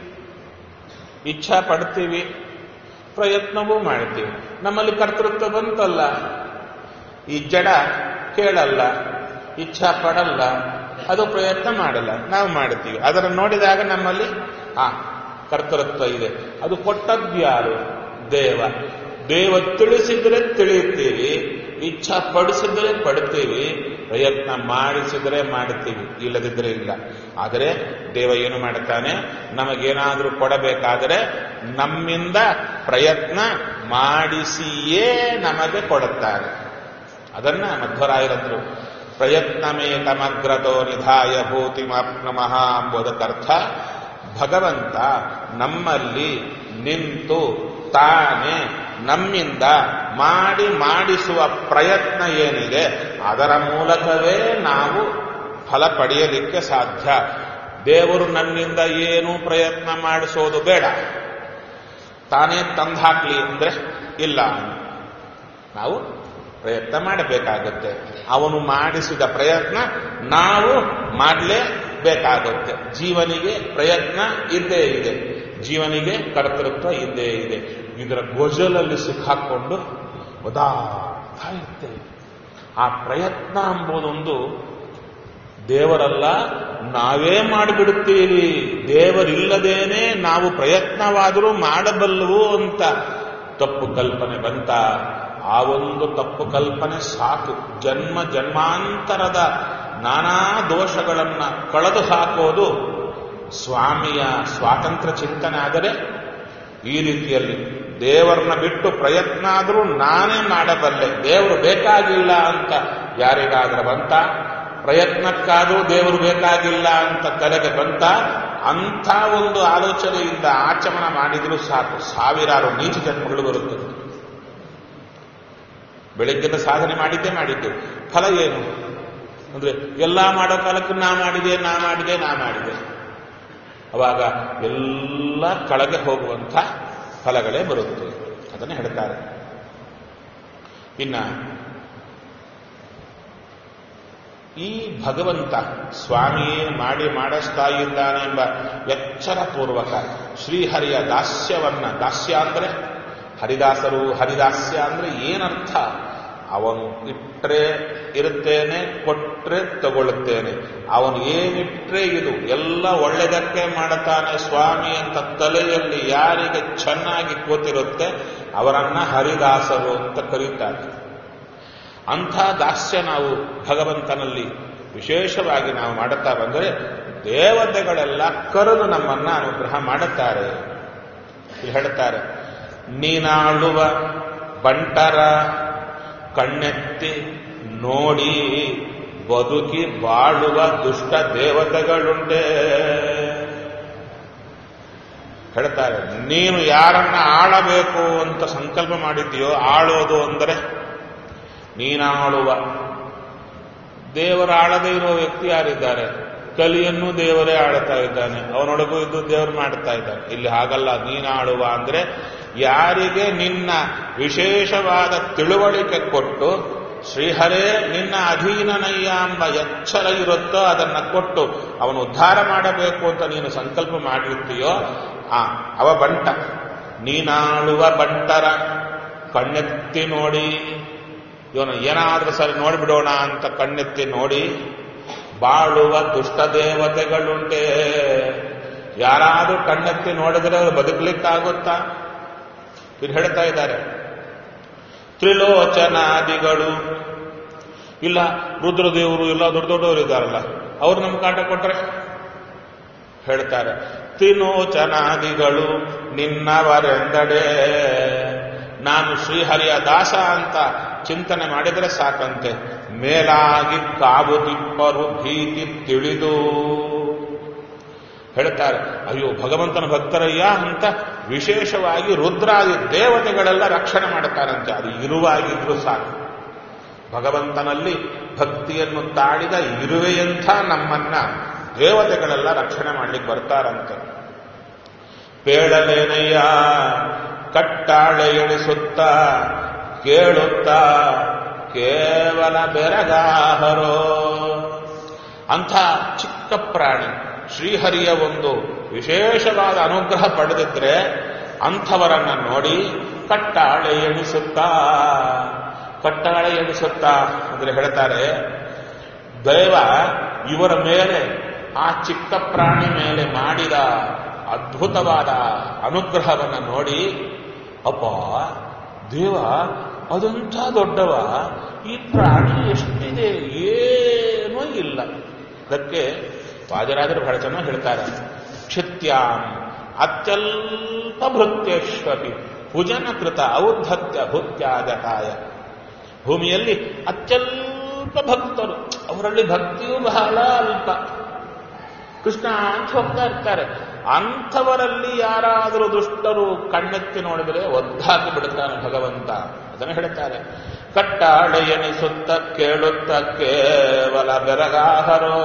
[SPEAKER 1] ಇಚ್ಛಾ ಪಡ್ತೀವಿ ಪ್ರಯತ್ನವೂ ಮಾಡ್ತೀವಿ ನಮ್ಮಲ್ಲಿ ಕರ್ತೃತ್ವ ಬಂತಲ್ಲ ಈ ಜಡ ಕೇಳಲ್ಲ ಇಚ್ಛಾ ಪಡಲ್ಲ ಅದು ಪ್ರಯತ್ನ ಮಾಡಲ್ಲ ನಾವು ಮಾಡ್ತೀವಿ ಅದನ್ನು ನೋಡಿದಾಗ ನಮ್ಮಲ್ಲಿ ಆ ಕರ್ತೃತ್ವ ಇದೆ ಅದು ಕೊಟ್ಟದ್ಯಾರು ದೇವ ದೇವ ತಿಳಿಸಿದ್ರೆ ತಿಳಿಯುತ್ತೀವಿ ಇಚ್ಛಾ ಪಡಿಸಿದ್ರೆ ಪಡ್ತೀವಿ ಪ್ರಯತ್ನ ಮಾಡಿಸಿದ್ರೆ ಮಾಡ್ತೀವಿ ಇಲ್ಲದಿದ್ರೆ ಇಲ್ಲ ಆದರೆ ದೇವ ಏನು ಮಾಡುತ್ತಾನೆ ನಮಗೇನಾದರೂ ಕೊಡಬೇಕಾದರೆ ನಮ್ಮಿಂದ ಪ್ರಯತ್ನ ಮಾಡಿಸಿಯೇ ನಮಗೆ ಕೊಡುತ್ತಾರೆ ಅದನ್ನ ಮಧ್ವರಾಯರಂದ್ರು ಪ್ರಯತ್ನಮೇಕಮಗ್ರತೋ ನಿಧಾಯ ಭೂತಿಮಾಪ್ನಮಃ ಎಂಬುದಕ್ಕರ್ಥ ಭಗವಂತ ನಮ್ಮಲ್ಲಿ ನಿಂತು ತಾನೇ ನಮ್ಮಿಂದ ಮಾಡಿ ಮಾಡಿಸುವ ಪ್ರಯತ್ನ ಏನಿದೆ ಅದರ ಮೂಲಕವೇ ನಾವು ಫಲ ಪಡೆಯಲಿಕ್ಕೆ ಸಾಧ್ಯ ದೇವರು ನನ್ನಿಂದ ಏನೂ ಪ್ರಯತ್ನ ಮಾಡಿಸೋದು ಬೇಡ ತಾನೇ ತಂದಾಕ್ಲಿ ಅಂದ್ರೆ ಇಲ್ಲ ನಾವು ಪ್ರಯತ್ನ ಮಾಡಬೇಕಾಗುತ್ತೆ ಅವನು ಮಾಡಿಸಿದ ಪ್ರಯತ್ನ ನಾವು ಮಾಡಲೇಬೇಕಾಗುತ್ತೆ ಜೀವನಿಗೆ ಪ್ರಯತ್ನ ಇದ್ದೇ ಇದೆ ಜೀವನಿಗೆ ಕರ್ತೃತ್ವ ಇದ್ದೇ ಇದೆ ಇದರ ಗೊಜಲಲ್ಲಿ ಸಿಕ್ಕಾಕೊಂಡು ಒದಾಡ್ತಾ ಇರ್ತೇವೆ ಆ ಪ್ರಯತ್ನ ಎಂಬುದೊಂದು ದೇವರಲ್ಲ ನಾವೇ ಮಾಡಿಬಿಡುತ್ತೀವಿ ದೇವರಿಲ್ಲದೇನೆ ನಾವು ಪ್ರಯತ್ನವಾದರೂ ಮಾಡಬಲ್ಲವು ಅಂತ ತಪ್ಪು ಕಲ್ಪನೆ ಬಂತ ಆ ಒಂದು ತಪ್ಪು ಕಲ್ಪನೆ ಸಾಕು ಜನ್ಮ ಜನ್ಮಾಂತರದ ನಾನಾ ದೋಷಗಳನ್ನ ಕಳೆದು ಹಾಕೋದು ಸ್ವಾಮಿಯ ಸ್ವಾತಂತ್ರ್ಯ ಚಿಂತನೆ ಆದರೆ ಈ ರೀತಿಯಲ್ಲಿ ದೇವರನ್ನ ಬಿಟ್ಟು ಪ್ರಯತ್ನ ಆದರೂ ನಾನೇ ಮಾಡಬಲ್ಲೆ ದೇವರು ಬೇಕಾಗಿಲ್ಲ ಅಂತ ಯಾರಿಗಾದ್ರೆ ಬಂತ ಪ್ರಯತ್ನಕ್ಕಾದರೂ ದೇವರು ಬೇಕಾಗಿಲ್ಲ ಅಂತ ತಲೆಗೆ ಬಂತ ಅಂಥ ಒಂದು ಆಲೋಚನೆಯಿಂದ ಆಚಮನ ಮಾಡಿದರೂ ಸಾಕು ಸಾವಿರಾರು ನೀಚ ಜನ್ಮಗಳು ಬರುತ್ತದೆ ಬೆಳಿಗ್ಗೆದ ಸಾಧನೆ ಮಾಡಿದ್ದೇ ಮಾಡಿದ್ದೆವು ಫಲ ಏನು ಅಂದ್ರೆ ಎಲ್ಲ ಮಾಡೋ ಕಾಲಕ್ಕೆ ನಾ ಮಾಡಿದೆ ನಾ ಮಾಡಿದೆ ನಾ ಮಾಡಿದೆ ಅವಾಗ ಎಲ್ಲ ಕೆಳಗೆ ಹೋಗುವಂಥ ಫಲಗಳೇ ಬರುತ್ತೆ ಅದನ್ನು ಹೇಳ್ತಾರೆ ಇನ್ನ ಈ ಭಗವಂತ ಸ್ವಾಮಿಯೇ ಮಾಡಿ ಮಾಡಿಸ್ತಾ ಇದ್ದಾನೆ ಎಂಬ ಎಚ್ಚರ ಪೂರ್ವಕ ಶ್ರೀಹರಿಯ ದಾಸ್ಯವನ್ನ ದಾಸ್ಯ ಅಂದ್ರೆ ಹರಿದಾಸರು ಹರಿದಾಸ್ಯ ಅಂದ್ರೆ ಏನರ್ಥ ಅವನು ಇಟ್ಟರೆ ಇರುತ್ತೇನೆ ಕೊಟ್ರೆ ತಗೊಳ್ಳುತ್ತೇನೆ ಅವನು ಏನಿಟ್ರೆ ಇದು ಎಲ್ಲ ಒಳ್ಳೆದಕ್ಕೆ ಮಾಡುತ್ತಾನೆ ಸ್ವಾಮಿ ಅಂತ ತಲೆಯಲ್ಲಿ ಯಾರಿಗೆ ಚೆನ್ನಾಗಿ ಕೂತಿರುತ್ತೆ ಅವರನ್ನ ಹರಿದಾಸರು ಅಂತ ಕರೀತಾರೆ ಅಂಥ ದಾಸ್ಯ ನಾವು ಭಗವಂತನಲ್ಲಿ ವಿಶೇಷವಾಗಿ ನಾವು ಮಾಡುತ್ತಾ ಬಂದರೆ ದೇವತೆಗಳೆಲ್ಲ ಕರೆದು ನಮ್ಮನ್ನ ಅನುಗ್ರಹ ಮಾಡುತ್ತಾರೆ ಇಲ್ಲಿ ಹೇಳುತ್ತಾರೆ ನೀನಾಳುವ ಬಂಟರ ಕಣ್ಣೆತ್ತಿ ನೋಡಿ ಬದುಕಿ ಬಾಳುವ ದುಷ್ಟ ದೇವತೆಗಳುಂಟೇ ಹೇಳ್ತಾರೆ ನೀನು ಯಾರನ್ನ ಆಳಬೇಕು ಅಂತ ಸಂಕಲ್ಪ ಮಾಡಿದ್ದೀಯೋ ಆಳೋದು ಅಂದರೆ ನೀನಾಳುವ ದೇವರ ಆಳದೇ ಇರುವ ವ್ಯಕ್ತಿ ಯಾರಿದ್ದಾರೆ ಕಲಿಯನ್ನು ದೇವರೇ ಆಳ್ತಾ ಇದ್ದಾನೆ ಅವನೊಳಗೂ ಇದ್ದು ದೇವರು ಮಾಡ್ತಾ ಇದ್ದಾನೆ ಇಲ್ಲಿ ಹಾಗಲ್ಲ ನೀನಾಳುವ ಅಂದ್ರೆ ಯಾರಿಗೆ ನಿನ್ನ ವಿಶೇಷವಾದ ತಿಳುವಳಿಕೆ ಕೊಟ್ಟು ಶ್ರೀಹರೇ ನಿನ್ನ ಅಧೀನನಯ್ಯ ಎಂಬ ಎಚ್ಚರ ಇರುತ್ತೋ ಅದನ್ನ ಕೊಟ್ಟು ಅವನು ಉದ್ಧಾರ ಮಾಡಬೇಕು ಅಂತ ನೀನು ಸಂಕಲ್ಪ ಮಾಡಿರ್ತೀಯೋ ಆ ಅವ ಬಂಟ ನೀನಾಳುವ ಬಂಟರ ಕಣ್ಣೆತ್ತಿ ನೋಡಿ ಇವನು ಏನಾದ್ರೂ ಸರಿ ನೋಡಿಬಿಡೋಣ ಅಂತ ಕಣ್ಣೆತ್ತಿ ನೋಡಿ ಬಾಳುವ ದುಷ್ಟ ದೇವತೆಗಳುಂಟೆ ಯಾರಾದ್ರೂ ಕಣ್ಣೆತ್ತಿ ನೋಡಿದ್ರೆ ಅವರು ಬದುಕಲಿಕ್ಕಾಗುತ್ತಾ ಇದು ಹೇಳ್ತಾ ಇದ್ದಾರೆ ತ್ರಿಲೋಚನಾದಿಗಳು ಇಲ್ಲ ರುದ್ರದೇವರು ಇಲ್ಲ ದೊಡ್ಡ ದೊಡ್ಡವರು ಇದ್ದಾರಲ್ಲ ಅವ್ರು ನಮ್ಗೆ ಕಾಟ ಕೊಟ್ರೆ ಹೇಳ್ತಾರೆ ತ್ರಿಲೋಚನಾದಿಗಳು ನಿನ್ನವರೆಂದಡೆ ನಾನು ಶ್ರೀಹರಿಯ ದಾಸ ಅಂತ ಚಿಂತನೆ ಮಾಡಿದರೆ ಸಾಕಂತೆ ಮೇಲಾಗಿ ಕಾವು ತಿಪ್ಪರು ಭೀತಿ ತಿಳಿದು ಹೇಳ್ತಾರೆ ಅಯ್ಯೋ ಭಗವಂತನ ಭಕ್ತರಯ್ಯ ಅಂತ ವಿಶೇಷವಾಗಿ ರುದ್ರಾದಿ ದೇವತೆಗಳೆಲ್ಲ ರಕ್ಷಣೆ ಮಾಡುತ್ತಾರಂತೆ ಅದು ಇರುವಾಗಿದ್ರು ಸಾಕು ಭಗವಂತನಲ್ಲಿ ಭಕ್ತಿಯನ್ನು ತಾಡಿದ ಇರುವೆಯಂಥ ನಮ್ಮನ್ನ ದೇವತೆಗಳೆಲ್ಲ ರಕ್ಷಣೆ ಮಾಡ್ಲಿಕ್ಕೆ ಬರ್ತಾರಂತೆ ಪೇಳಲೇನಯ್ಯ ಕಟ್ಟಾಳೆ ಎಣಿಸುತ್ತ ಕೇಳುತ್ತಾ ಕೇವಲ ಬೆರಗಾಹರೋ ಅಂಥ ಚಿಕ್ಕ ಪ್ರಾಣಿ ಶ್ರೀಹರಿಯ ಒಂದು ವಿಶೇಷವಾದ ಅನುಗ್ರಹ ಪಡೆದಿದ್ರೆ ಅಂಥವರನ್ನ ನೋಡಿ ಕಟ್ಟಾಳೆ ಎಣಿಸುತ್ತಾ ಕಟ್ಟಾಳೆ ಎಣಿಸುತ್ತಾ ಅಂದ್ರೆ ಹೇಳ್ತಾರೆ ದೈವ ಇವರ ಮೇಲೆ ಆ ಚಿಕ್ಕ ಪ್ರಾಣಿ ಮೇಲೆ ಮಾಡಿದ ಅದ್ಭುತವಾದ ಅನುಗ್ರಹವನ್ನು ನೋಡಿ ಅಪ್ಪ ದೇವ ಅದಂಥ ದೊಡ್ಡವ ಈ ಪ್ರಾಣಿ ಎಷ್ಟಿದೆ ಏನೂ ಇಲ್ಲ ಅದಕ್ಕೆ ವಾಜರಾಜರು ಬಹಳ ಚೆನ್ನಾಗಿ ಹೇಳ್ತಾರೆ ಕ್ಷಿತ್ಯಾಂ ಅತ್ಯಲ್ಪ ಭೃತ್ಯಶ್ವಪಿ ಭುಜನ ಕೃತ ಔದ್ಧತ್ಯ ಭೂತ್ಯಾಜಕಾಯ ಭೂಮಿಯಲ್ಲಿ ಅತ್ಯಲ್ಪ ಭಕ್ತರು ಅವರಲ್ಲಿ ಭಕ್ತಿಯೂ ಬಹಳ ಅಲ್ಪ ಕೃಷ್ಣ ಅಂತ ಹೋಗ್ತಾ ಇರ್ತಾರೆ ಅಂಥವರಲ್ಲಿ ಯಾರಾದರೂ ದುಷ್ಟರು ಕಣ್ಣೆತ್ತಿ ನೋಡಿದರೆ ಒದ್ದಾಕಿ ಬಿಡುತ್ತಾನೆ ಭಗವಂತ ಅದನ್ನು ಹೇಳ್ತಾರೆ ಕಟ್ಟಾಳೆ ಎನಿಸುತ್ತ ಕೇಳುತ್ತ ಕೇವಲ ಬೆರಗಾಹರೋ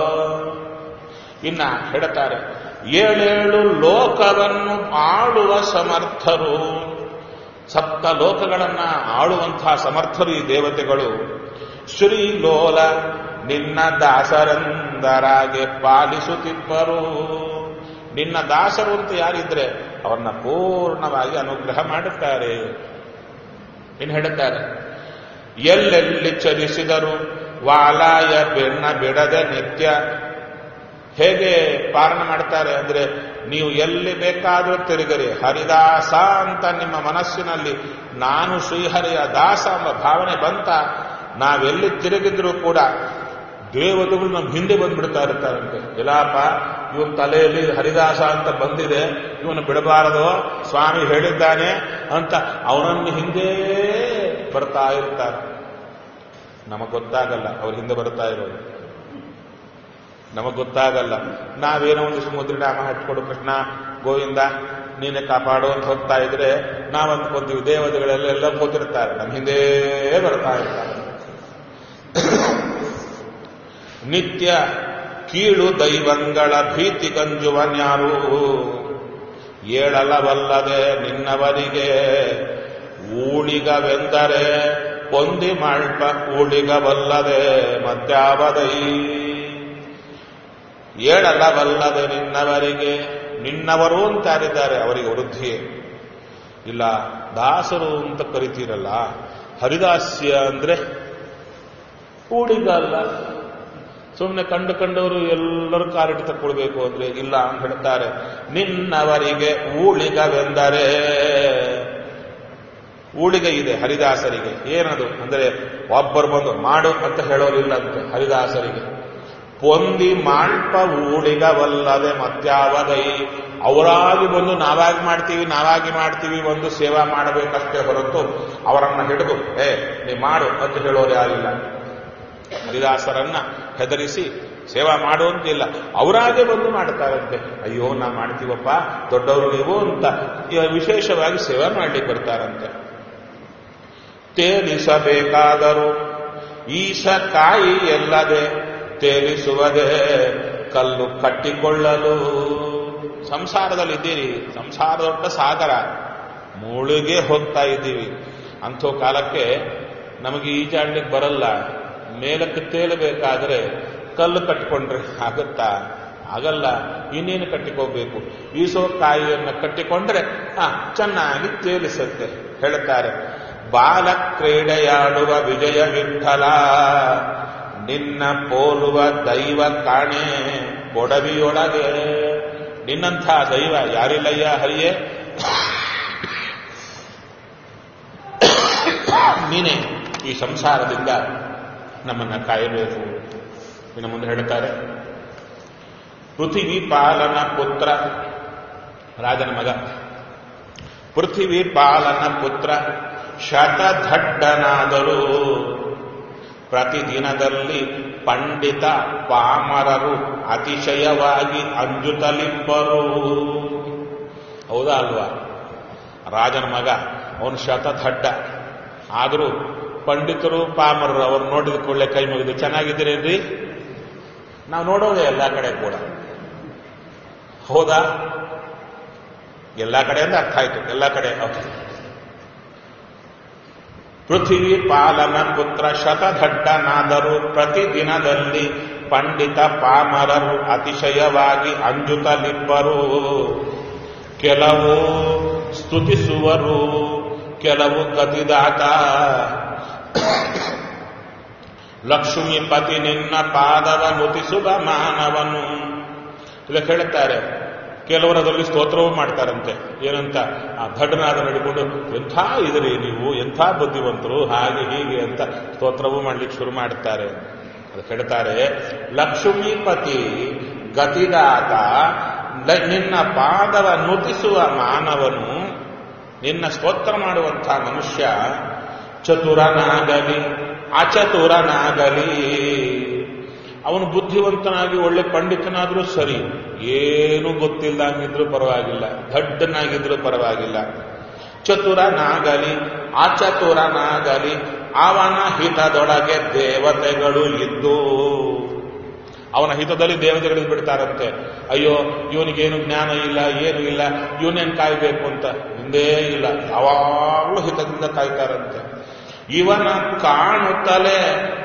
[SPEAKER 1] ಇನ್ನ ಹೇಳ್ತಾರೆ ಏಳೇಳು ಲೋಕವನ್ನು ಆಳುವ ಸಮರ್ಥರು ಸಪ್ತ ಲೋಕಗಳನ್ನ ಆಳುವಂತಹ ಸಮರ್ಥರು ಈ ದೇವತೆಗಳು ಶ್ರೀಲೋಲ ನಿನ್ನ ದಾಸರಂದರಾಗೆ ಪಾಲಿಸುತ್ತಿಬ್ಬರು ನಿನ್ನ ದಾಸರು ಅಂತ ಯಾರಿದ್ರೆ ಅವನ್ನ ಪೂರ್ಣವಾಗಿ ಅನುಗ್ರಹ ಮಾಡುತ್ತಾರೆ ಇನ್ನು ಹೇಳುತ್ತಾರೆ ಎಲ್ಲೆಲ್ಲಿ ಚಲಿಸಿದರು ವಾಲಾಯ ಬೆನ್ನ ಬಿಡದೆ ನಿತ್ಯ ಹೇಗೆ ಪಾಲನೆ ಮಾಡ್ತಾರೆ ಅಂದ್ರೆ ನೀವು ಎಲ್ಲಿ ಬೇಕಾದರೂ ತಿರುಗರಿ ಹರಿದಾಸ ಅಂತ ನಿಮ್ಮ ಮನಸ್ಸಿನಲ್ಲಿ ನಾನು ಶ್ರೀಹರಿಯ ದಾಸ ಎಂಬ ಭಾವನೆ ಬಂತ ನಾವೆಲ್ಲಿ ತಿರುಗಿದ್ರೂ ಕೂಡ ದೇವತೆಗಳು ನಮ್ಮ ಹಿಂದೆ ಬಂದ್ಬಿಡ್ತಾ ಇರ್ತಾರಂತೆ ಎಲ್ಲಪ್ಪ ಇವನ್ ತಲೆಯಲ್ಲಿ ಹರಿದಾಸ ಅಂತ ಬಂದಿದೆ ಇವನು ಬಿಡಬಾರದು ಸ್ವಾಮಿ ಹೇಳಿದ್ದಾನೆ ಅಂತ ಅವನನ್ನು ಹಿಂದೆ ಬರ್ತಾ ಇರ್ತಾರೆ ನಮಗ್ ಗೊತ್ತಾಗಲ್ಲ ಅವ್ರ ಹಿಂದೆ ಬರ್ತಾ ಇರೋದು ನಮಗ್ ಗೊತ್ತಾಗಲ್ಲ ನಾವೇನೋ ಒಂದು ಸಮುದ್ರನಾಮ ಹಚ್ಕೊಡು ಕೃಷ್ಣ ಗೋವಿಂದ ನೀನೆ ಕಾಪಾಡು ಅಂತ ಹೋಗ್ತಾ ಇದ್ರೆ ನಾವ್ ಅಂದ್ಕೊಂತೀವಿ ದೇವತೆಗಳೆಲ್ಲ ಎಲ್ಲ ಕೂತಿರ್ತಾರೆ ನಮ್ಮ ಹಿಂದೆ ಬರ್ತಾ ಇರ್ತಾರೆ ನಿತ್ಯ ಕೀಳು ದೈವಂಗಳ ಭೀತಿ ಗಂಜುವನ್ಯಾರು ಏಳಲವಲ್ಲದೆ ನಿನ್ನವರಿಗೆ ಊಳಿಗವೆಂದರೆ ಪೊಂದಿ ಮಾಡ್ಪ ಊಳಿಗವಲ್ಲದೆ ಮತ್ಯಾವದೈ ಏಳಲವಲ್ಲದೆ ನಿನ್ನವರಿಗೆ ನಿನ್ನವರು ಅಂತಾರಿದ್ದಾರೆ ಅವರಿಗೆ ವೃದ್ಧಿಯೇ ಇಲ್ಲ ದಾಸರು ಅಂತ ಕರಿತೀರಲ್ಲ ಹರಿದಾಸ್ಯ ಅಂದ್ರೆ ಊಳಿಗ ಅಲ್ಲ ಸುಮ್ಮನೆ ಕಂಡು ಕಂಡವರು ಎಲ್ಲರೂ ಕಾಲಿಟ್ಟು ತಕ್ಕೊಳ್ಬೇಕು ಅಂದ್ರೆ ಇಲ್ಲ ಅಂತ ಹೇಳ್ತಾರೆ ನಿನ್ನವರಿಗೆ ಊಳಿಗವೆಂದರೆ ಊಳಿಗ ಇದೆ ಹರಿದಾಸರಿಗೆ ಏನದು ಅಂದ್ರೆ ಒಬ್ಬರು ಬಂದು ಮಾಡು ಅಂತ ಹೇಳೋರಿಲ್ಲಂತೆ ಹರಿದಾಸರಿಗೆ ಪೊಂದಿ ಮಾಳ್ಪ ಊಳಿಗವಲ್ಲದೆ ಮತ್ಯಾವದೈ ಅವರಾಗಿ ಬಂದು ನಾವಾಗಿ ಮಾಡ್ತೀವಿ ನಾವಾಗಿ ಮಾಡ್ತೀವಿ ಒಂದು ಸೇವಾ ಮಾಡಬೇಕಷ್ಟೇ ಹೊರತು ಅವರನ್ನ ಹಿಡಿದು ಏ ನೀ ಮಾಡು ಅಂತ ಹೇಳೋರು ಯಾರಿಲ್ಲ ಹರಿದಾಸರನ್ನ ಹೆದರಿಸಿ ಸೇವಾ ಮಾಡುವಂತಿಲ್ಲ ಅವರಾಗೆ ಬಂದು ಮಾಡ್ತಾರಂತೆ ಅಯ್ಯೋ ನಾ ಮಾಡ್ತೀವಪ್ಪ ದೊಡ್ಡವರು ನೀವು ಅಂತ ವಿಶೇಷವಾಗಿ ಸೇವಾ ಮಾಡ್ಲಿಕ್ಕೆ ಬರ್ತಾರಂತೆ ತೇಲಿಸಬೇಕಾದರೂ ಈಶ ಕಾಯಿ ಎಲ್ಲದೆ ತೇಲಿಸುವುದೇ ಕಲ್ಲು ಕಟ್ಟಿಕೊಳ್ಳಲು ಸಂಸಾರದಲ್ಲಿದ್ದೀರಿ ಸಂಸಾರ ದೊಡ್ಡ ಸಾಗರ ಮುಳುಗೆ ಹೋಗ್ತಾ ಇದ್ದೀವಿ ಅಂಥೋ ಕಾಲಕ್ಕೆ ನಮಗೆ ಈಜಾಡ್ಲಿಕ್ಕೆ ಬರಲ್ಲ ಮೇಲಕ್ಕೆ ತೇಲಬೇಕಾದ್ರೆ ಕಲ್ಲು ಕಟ್ಟಿಕೊಂಡ್ರೆ ಆಗುತ್ತಾ ಆಗಲ್ಲ ಇನ್ನೇನು ಕಟ್ಟಿಕೋಬೇಕು ಈಸೋ ಕಾಯಿಯನ್ನು ಕಟ್ಟಿಕೊಂಡ್ರೆ ಹಾ ಚೆನ್ನಾಗಿ ತೇಲಿಸುತ್ತೆ ಹೇಳ್ತಾರೆ ಬಾಲ ಕ್ರೀಡೆಯಾಡುವ ವಿಜಯ ವಿಠಲ ನಿನ್ನ ಪೋಲುವ ದೈವ ಕಾಣೆ ಕೊಡವಿಯೊಳಗೆ ನಿನ್ನಂಥ ದೈವ ಯಾರಿಲ್ಲಯ್ಯ ಹರಿಯೇ ನೀನೇ ಈ ಸಂಸಾರದಿಂದ ನಮ್ಮನ್ನ ಕಾಯಬೇಕು ಇನ್ನು ಮುಂದೆ ಹೇಳ್ತಾರೆ ಪೃಥಿವಿ ಪಾಲನ ಪುತ್ರ ರಾಜನ ಮಗ ಪೃಥಿವಿ ಪಾಲನ ಪುತ್ರ ಶತಧಡ್ಡನಾದರೂ ಪ್ರತಿದಿನದಲ್ಲಿ ಪಂಡಿತ ಪಾಮರರು ಅತಿಶಯವಾಗಿ ಅಂಜುತ್ತಲಿಬ್ಬರು ಹೌದಾ ಅಲ್ವಾ ರಾಜನ ಮಗ ಅವನು ಶತಧಡ್ಡ ಆದರೂ ಪಂಡಿತರು ಪಾಮರರು ಅವ್ರು ನೋಡಿದ ಕೂಡಲೇ ಕೈ ಮುಗಿದು ಚೆನ್ನಾಗಿದ್ದೀರೇನ್ರಿ ನಾವು ನೋಡೋದೇ ಎಲ್ಲ ಕಡೆ ಕೂಡ ಹೌದಾ ಎಲ್ಲ ಕಡೆಯಿಂದ ಅರ್ಥ ಆಯ್ತು ಎಲ್ಲ ಕಡೆ ಓಕೆ ಪೃಥ್ವಿ ಪಾಲನ ಪುತ್ರ ಶತಧಡ್ಡನಾದರೂ ಪ್ರತಿದಿನದಲ್ಲಿ ಪಂಡಿತ ಪಾಮರರು ಅತಿಶಯವಾಗಿ ಅಂಜುತ್ತಲಿಬ್ಬರು ಕೆಲವು ಸ್ತುತಿಸುವರು ಕೆಲವು ಗತಿದಾತ ಲಕ್ಷ್ಮೀಪತಿ ನಿನ್ನ ಪಾದವ ನುತಿಸುವ ಮಾನವನು ಇಲ್ಲ ಹೇಳ್ತಾರೆ ಕೆಲವರು ಅದರಲ್ಲಿ ಸ್ತೋತ್ರವೂ ಮಾಡ್ತಾರಂತೆ ಏನಂತ ಆ ಭಟನಾದ ನಡಿಕೊಂಡು ಎಂಥ ಇದ್ರಿ ನೀವು ಎಂಥ ಬುದ್ಧಿವಂತರು ಹಾಗೆ ಹೀಗೆ ಅಂತ ಸ್ತೋತ್ರವೂ ಮಾಡ್ಲಿಕ್ಕೆ ಶುರು ಮಾಡುತ್ತಾರೆ ಅದು ಹೇಳ್ತಾರೆ ಲಕ್ಷ್ಮೀಪತಿ ಗತಿದಾತ ನಿನ್ನ ಪಾದವ ನುತಿಸುವ ಮಾನವನು ನಿನ್ನ ಸ್ತೋತ್ರ ಮಾಡುವಂಥ ಮನುಷ್ಯ ಚತುರನಾಗಲಿ ಅಚತುರನಾಗಲಿ ಅವನು ಬುದ್ಧಿವಂತನಾಗಿ ಒಳ್ಳೆ ಪಂಡಿತನಾದ್ರೂ ಸರಿ ಏನು ಗೊತ್ತಿಲ್ಲದಂಗಿದ್ರೂ ಪರವಾಗಿಲ್ಲ ದಡ್ಡನಾಗಿದ್ರೂ ಪರವಾಗಿಲ್ಲ ಚತುರನಾಗಲಿ ಅಚತುರನಾಗಲಿ ಅವನ ಹಿತದೊಳಗೆ ದೇವತೆಗಳು ಇದ್ದು ಅವನ ಹಿತದಲ್ಲಿ ದೇವತೆಗಳು ಬಿಡ್ತಾರಂತೆ ಅಯ್ಯೋ ಇವನಿಗೇನು ಜ್ಞಾನ ಇಲ್ಲ ಏನು ಇಲ್ಲ ಇವನೇನು ಕಾಯ್ಬೇಕು ಅಂತ ಹಿಂದೇ ಇಲ್ಲ ಯಾವಾಗಲೂ ಹಿತದಿಂದ ಕಾಯ್ತಾರಂತೆ ಇವನ ಕಾಣುತ್ತಲೇ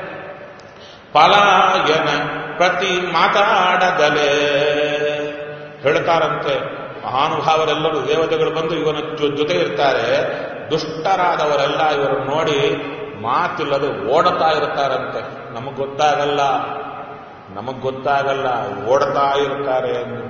[SPEAKER 1] ಪಲಾಯನ ಪ್ರತಿ ಮಾತಾಡದಲೇ ಹೇಳ್ತಾರಂತೆ ಮಹಾನುಭಾವರೆಲ್ಲರೂ ದೇವತೆಗಳು ಬಂದು ಇವನ ಜೊತೆ ಇರ್ತಾರೆ ದುಷ್ಟರಾದವರೆಲ್ಲ ಇವರನ್ನು ನೋಡಿ ಮಾತಿಲ್ಲದೆ ಓಡತಾ ಇರ್ತಾರಂತೆ ನಮಗ್ ಗೊತ್ತಾಗಲ್ಲ ನಮಗ್ ಗೊತ್ತಾಗಲ್ಲ ಓಡ್ತಾ ಇರ್ತಾರೆ ಎಂದು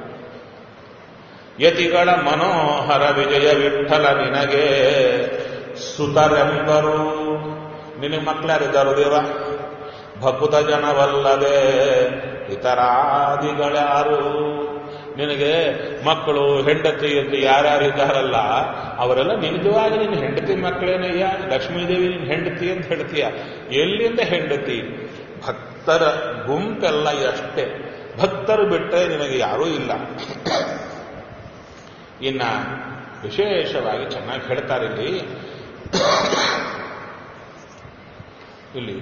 [SPEAKER 1] ಯತಿಗಳ ಮನೋಹರ ವಿಜಯ ವಿಠಲ ನಿನಗೆ ಸುತರೆಂಬರು ನಿನಗೆ ಮಕ್ಕಳ್ಯಾರಿದ್ದಾರು ದೇವ ಭಕುತ ಜನವಲ್ಲದೆ ಇತರಾದಿಗಳ್ಯಾರು ನಿನಗೆ ಮಕ್ಕಳು ಹೆಂಡತಿ ಎಂದು ಯಾರ್ಯಾರು ಇದ್ದಾರಲ್ಲ ಅವರೆಲ್ಲ ನಿಜವಾಗಿ ನಿನ್ನ ಹೆಂಡತಿ ಮಕ್ಕಳೇನಯ್ಯ ಲಕ್ಷ್ಮೀದೇವಿ ನಿನ್ನ ಹೆಂಡತಿ ಅಂತ ಹೇಳ್ತೀಯ ಎಲ್ಲಿಂದ ಹೆಂಡತಿ ಭಕ್ತರ ಗುಂಪೆಲ್ಲ ಅಷ್ಟೇ ಭಕ್ತರು ಬಿಟ್ಟರೆ ನಿನಗೆ ಯಾರೂ ಇಲ್ಲ ಇನ್ನ ವಿಶೇಷವಾಗಿ ಚೆನ್ನಾಗಿ ಹೇಳ್ತಾರೆ ಇಲ್ಲಿ ಇಲ್ಲಿ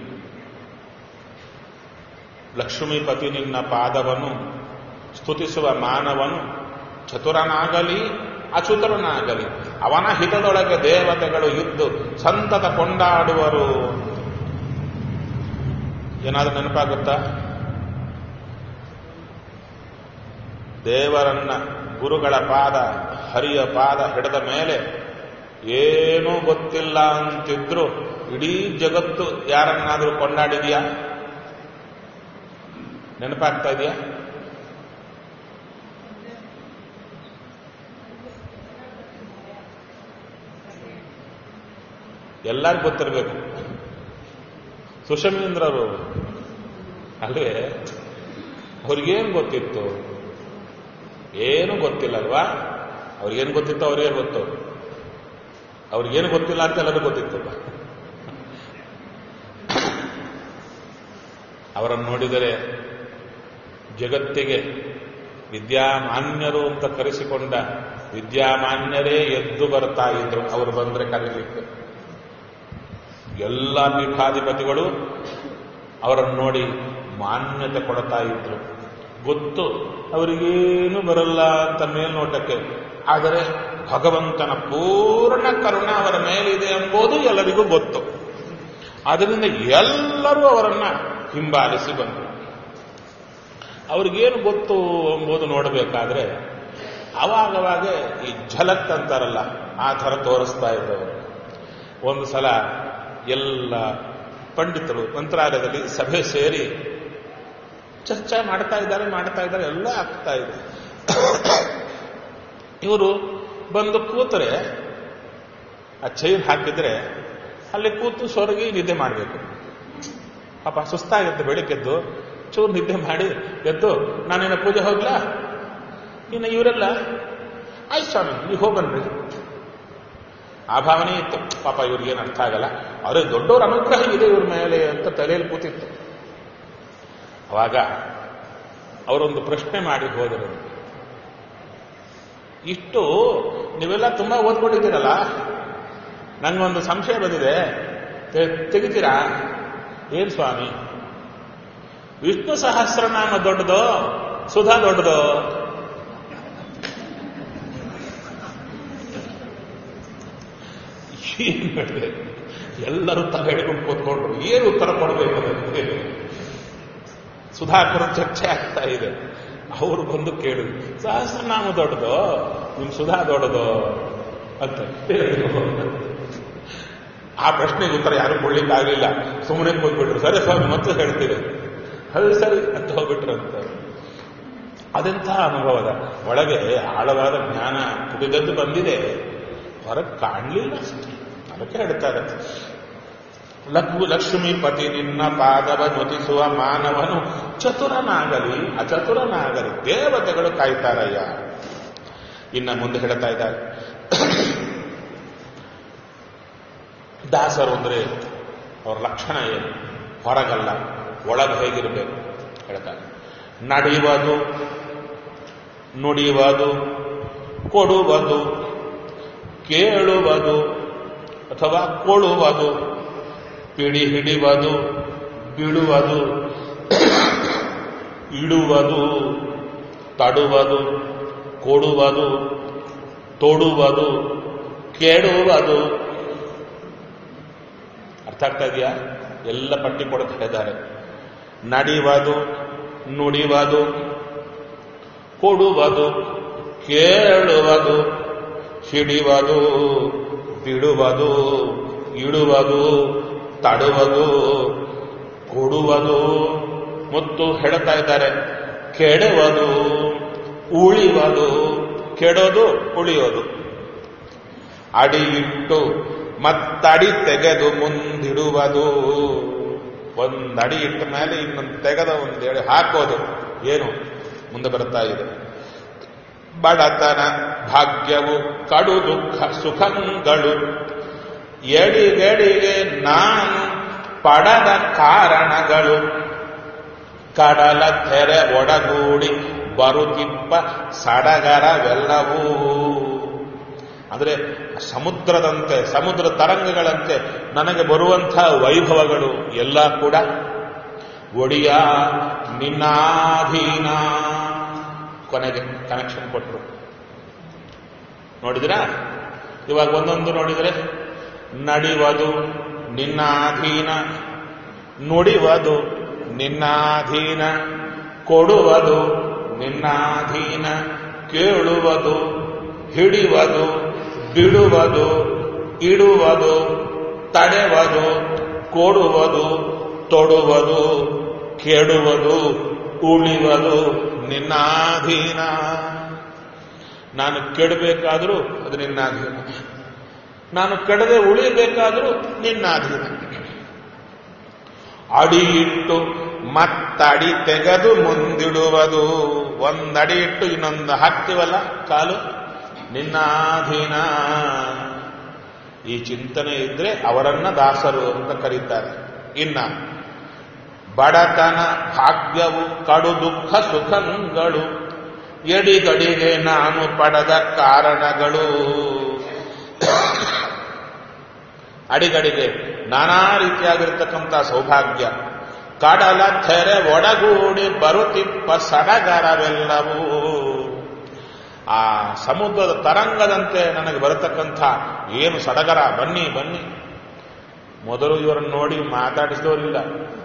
[SPEAKER 1] ಲಕ್ಷ್ಮೀಪತಿ ನಿನ್ನ ಪಾದವನ್ನು ಸ್ತುತಿಸುವ ಮಾನವನು ಚತುರನಾಗಲಿ ಅಚುತರನಾಗಲಿ ಅವನ ಹಿತದೊಳಗೆ ದೇವತೆಗಳು ಇದ್ದು ಸಂತತ ಕೊಂಡಾಡುವರು ಏನಾದ್ರೂ ನೆನಪಾಗುತ್ತಾ ದೇವರನ್ನ ಗುರುಗಳ ಪಾದ ಹರಿಯ ಪಾದ ಹಿಡಿದ ಮೇಲೆ ಏನೂ ಗೊತ್ತಿಲ್ಲ ಅಂತಿದ್ರು ಇಡೀ ಜಗತ್ತು ಯಾರನ್ನಾದ್ರೂ ಕೊಂಡಾಡಿದ್ಯಾ ನೆನಪಾಗ್ತಾ ಇದೆಯಾ ಎಲ್ಲರಿಗೂ ಗೊತ್ತಿರಬೇಕು ಸುಷಮೀಂದ್ರರು ಅಲ್ವೇ ಅವ್ರಿಗೇನು ಗೊತ್ತಿತ್ತು ಏನು ಗೊತ್ತಿಲ್ಲಲ್ವಾ ಅವ್ರಿಗೇನು ಗೊತ್ತಿತ್ತು ಅವ್ರಿಗೆ ಗೊತ್ತು ಅವ್ರಿಗೇನು ಗೊತ್ತಿಲ್ಲ ಅಂತ ಎಲ್ಲರಿಗೂ ಗೊತ್ತಿತ್ತು ಅವರನ್ನು ನೋಡಿದರೆ ಜಗತ್ತಿಗೆ ವಿದ್ಯಾಮಾನ್ಯರು ಅಂತ ಕರೆಸಿಕೊಂಡ ವಿದ್ಯಾಮಾನ್ಯರೇ ಎದ್ದು ಬರ್ತಾ ಇದ್ರು ಅವರು ಬಂದ್ರೆ ಕರೀಲಿಕ್ಕೆ ಎಲ್ಲ ಪೀಠಾಧಿಪತಿಗಳು ಅವರನ್ನು ನೋಡಿ ಮಾನ್ಯತೆ ಕೊಡ್ತಾ ಇದ್ರು ಗೊತ್ತು ಅವರಿಗೇನು ಬರಲ್ಲ ಅಂತ ಮೇಲ್ನೋಟಕ್ಕೆ ಆದರೆ ಭಗವಂತನ ಪೂರ್ಣ ಕರುಣ ಅವರ ಮೇಲಿದೆ ಎಂಬುದು ಎಲ್ಲರಿಗೂ ಗೊತ್ತು ಅದರಿಂದ ಎಲ್ಲರೂ ಅವರನ್ನ ಹಿಂಬಾಲಿಸಿ ಬಂದರು ಅವ್ರಿಗೇನು ಗೊತ್ತು ಎಂಬುದು ನೋಡಬೇಕಾದ್ರೆ ಅವಾಗವಾಗ ಈ ಝಲಕ್ ಅಂತಾರಲ್ಲ ಆ ಥರ ತೋರಿಸ್ತಾ ಇದ್ದವರು ಒಂದು ಸಲ ಎಲ್ಲ ಪಂಡಿತರು ಮಂತ್ರಾಲಯದಲ್ಲಿ ಸಭೆ ಸೇರಿ ಚರ್ಚೆ ಮಾಡ್ತಾ ಇದ್ದಾರೆ ಮಾಡ್ತಾ ಇದ್ದಾರೆ ಎಲ್ಲ ಆಗ್ತಾ ಇದೆ ಇವರು ಬಂದು ಕೂತರೆ ಆ ಚೈರ್ ಹಾಕಿದ್ರೆ ಅಲ್ಲಿ ಕೂತು ಸೊರಗಿ ನಿದ್ದೆ ಮಾಡಬೇಕು ಪಾಪ ಸುಸ್ತಾಗುತ್ತೆ ಬೆಳಿಗ್ಗೆದ್ದು ಚೂರು ನಿದ್ದೆ ಮಾಡಿ ಎದ್ದು ನಾನೇನ ಪೂಜೆ ಹೋಗ್ಲಾ ಇನ್ನು ಇವರೆಲ್ಲ ಆಯ್ತು ಸ್ವಾಮಿ ನೀವು ಹೋಗನ್ರಿ ಆ ಭಾವನೆ ಇತ್ತು ಪಾಪ ಇವ್ರಿಗೇನು ಅರ್ಥ ಆಗಲ್ಲ ಆದರೆ ದೊಡ್ಡವ್ರ ಅನುಗ್ರಹ ಇದೆ ಇವ್ರ ಮೇಲೆ ಅಂತ ತಲೆಯಲ್ಲಿ ಕೂತಿತ್ತು ಅವಾಗ ಅವರೊಂದು ಪ್ರಶ್ನೆ ಮಾಡಿ ಹೋದರು ಇಷ್ಟು ನೀವೆಲ್ಲ ತುಂಬಾ ಓದ್ಕೊಂಡಿದ್ದೀರಲ್ಲ ನಂಗೊಂದು ಸಂಶಯ ಬಂದಿದೆ ತೆಗಿತೀರಾ ಏನ್ ಸ್ವಾಮಿ ವಿಷ್ಣು ಸಹಸ್ರನಾಮ ದೊಡ್ಡದೋ ಸುಧಾ ದೊಡ್ಡದೋ ಏನ್ ಮಾಡಬೇಕು ಎಲ್ಲರೂ ತಲೆ ಹಿಡ್ಕೊಂಡು ಕೂತ್ಕೊಂಡ್ರು ಏನು ಉತ್ತರ ಕೊಡಬೇಕು ಅದಕ್ಕೆ ಸುಧಾಕರ ಚರ್ಚೆ ಆಗ್ತಾ ಇದೆ ಅವರು ಬಂದು ಕೇಳಿದ್ರು ಸಹಸ್ರನಾಮ ದೊಡ್ಡದೋ ನಿಮ್ ಸುಧಾ ದೊಡ್ಡದೋ ಅಂತ ಆ ಪ್ರಶ್ನೆಗೆ ಉತ್ತರ ಯಾರು ಕೊಡ್ಲಿಕ್ಕಾಗಲಿಲ್ಲ ಸುಮ್ಮನೆ ಹೋಗ್ಬಿಟ್ರು ಸರಿ ಸ್ವಾಮಿ ಮತ್ತೆ ಹೇಳ್ತೀರಿ ಅದು ಸರಿ ಅಂತ ಹೋಗ್ಬಿಟ್ರು ಅಂತ ಅದೆಂಥ ಅನುಭವದ ಒಳಗೆ ಆಳವಾದ ಜ್ಞಾನ ಪುಟಿದದ್ದು ಬಂದಿದೆ ಹೊರಗೆ ಕಾಣಲಿಲ್ಲ ಅಷ್ಟೇ ಅದಕ್ಕೆ ಹೇಳ್ತಾರೆ ಲಘು ಲಕ್ಷ್ಮೀಪತಿ ನಿನ್ನ ಪಾದವ ನುತಿಸುವ ಮಾನವನು ಚತುರನಾಗಲಿ ಅಚತುರನಾಗಲಿ ದೇವತೆಗಳು ಕಾಯ್ತಾರಯ್ಯ ಇನ್ನ ಮುಂದೆ ಹೇಳ್ತಾ ಇದ್ದಾರೆ ದಾಸರು ಅಂದ್ರೆ ಅವ್ರ ಲಕ್ಷಣ ಏನು ಹೊರಗಲ್ಲ ಒಳಗೆ ಹೇಗಿರಬೇಕು ಹೇಳ್ತಾರೆ ನಡೆಯುವುದು ನುಡಿಯುವುದು ಕೊಡುವುದು ಕೇಳುವುದು ಅಥವಾ ಕೊಡುವುದು ಪಿಡಿ ಹಿಡಿಯುವುದು ಬಿಡುವುದು ಇಡುವುದು ತಡುವುದು ಕೊಡುವುದು ತೊಡುವುದು ಕೆಡುವುದು ಅರ್ಥ ಆಗ್ತಾ ಇದೆಯಾ ಎಲ್ಲ ಪಟ್ಟಿ ಕೊಡ್ತಾ ಇದ್ದಾರೆ ನಡಿವುದು ನುಡಿವುದು ಕೊಡುವುದು ಕೇಳುವುದು ಹಿಡಿಯುವುದು ಬಿಡುವುದು ಇಡುವುದು ತಡುವುದು ಕೊಡುವುದು ಮತ್ತು ಹೇಳ್ತಾ ಇದ್ದಾರೆ ಕೆಡುವುದು ಉಳಿಯುವುದು ಕೆಡೋದು ಉಳಿಯೋದು ಅಡಿ ಇಟ್ಟು ಮತ್ತಡಿ ತೆಗೆದು ಮುಂದಿಡುವುದು ಒಂದು ಅಡಿ ಇಟ್ಟ ಮೇಲೆ ಇನ್ನೊಂದು ತೆಗೆದ ಒಂದು ಎಡೆ ಹಾಕೋದು ಏನು ಮುಂದೆ ಬರ್ತಾ ಇದೆ ಬಡತನ ಭಾಗ್ಯವು ಕಡು ದುಃಖ ಸುಖಗಳು ಎಡಿಗೆಡಿಗೆ ನಾನು ಪಡದ ಕಾರಣಗಳು ಕಡಲ ತೆರೆ ಒಡಗೂಡಿ ಬರುತ್ತಿಪ್ಪ ಸಡಗರವೆಲ್ಲವೂ ಅಂದ್ರೆ ಸಮುದ್ರದಂತೆ ಸಮುದ್ರ ತರಂಗಗಳಂತೆ ನನಗೆ ಬರುವಂತಹ ವೈಭವಗಳು ಎಲ್ಲ ಕೂಡ ಒಡಿಯ ನಿನ್ನಾಧೀನ ಕೊನೆಗೆ ಕನೆಕ್ಷನ್ ಕೊಟ್ಟರು ನೋಡಿದಿರಾ ಇವಾಗ ಒಂದೊಂದು ನೋಡಿದರೆ ನಡಿವದು ನಿನ್ನಾಧೀನ ನುಡಿವದು ನಿನ್ನಾಧೀನ ಕೊಡುವುದು ನಿನ್ನಾಧೀನ ಕೇಳುವುದು ಹಿಡಿಯುವುದು ಬಿಡುವುದು ಇಡುವುದು ತಡೆವುದು ಕೊಡುವುದು ತೊಡುವುದು ಕೆಡುವುದು ಉಳಿವುದು ನಿನ್ನಾಧೀನ ನಾನು ಕೆಡಬೇಕಾದರೂ ಅದು ನಿನ್ನಾಧೀನ ನಾನು ಕೆಡದೆ ಉಳಿಬೇಕಾದರೂ ನಿನ್ನಾಧೀನ ಅಡಿ ಇಟ್ಟು ಮತ್ತಡಿ ತೆಗೆದು ಮುಂದಿಡುವುದು ಒಂದಡಿ ಇಟ್ಟು ಇನ್ನೊಂದು ಹಾಕ್ತಿವಲ್ಲ ಕಾಲು ನಿನ್ನಾಧೀನ ಈ ಚಿಂತನೆ ಇದ್ರೆ ಅವರನ್ನ ದಾಸರು ಅಂತ ಕರೀತಾರೆ ಇನ್ನ ಬಡತನ ಭಾಗ್ಯವು ಕಡು ದುಃಖ ಸುಖಗಳು ಎಡಿಗಡಿಗೆ ನಾನು ಪಡೆದ ಕಾರಣಗಳು ಅಡಿಗಡಿಗೆ ನಾನಾ ರೀತಿಯಾಗಿರ್ತಕ್ಕಂಥ ಸೌಭಾಗ್ಯ ಕಡಲ ತೆರೆ ಒಡಗೂಡಿ ಬರುತ್ತಿಪ್ಪ ಸಡಗರವೆಲ್ಲವೂ ಆ ಸಮುದ್ರದ ತರಂಗದಂತೆ ನನಗೆ ಬರತಕ್ಕಂಥ ಏನು ಸಡಗರ ಬನ್ನಿ ಬನ್ನಿ ಮೊದಲು ಇವರನ್ನು ನೋಡಿ ಮಾತಾಡಿಸಿದವರಿಲ್ಲ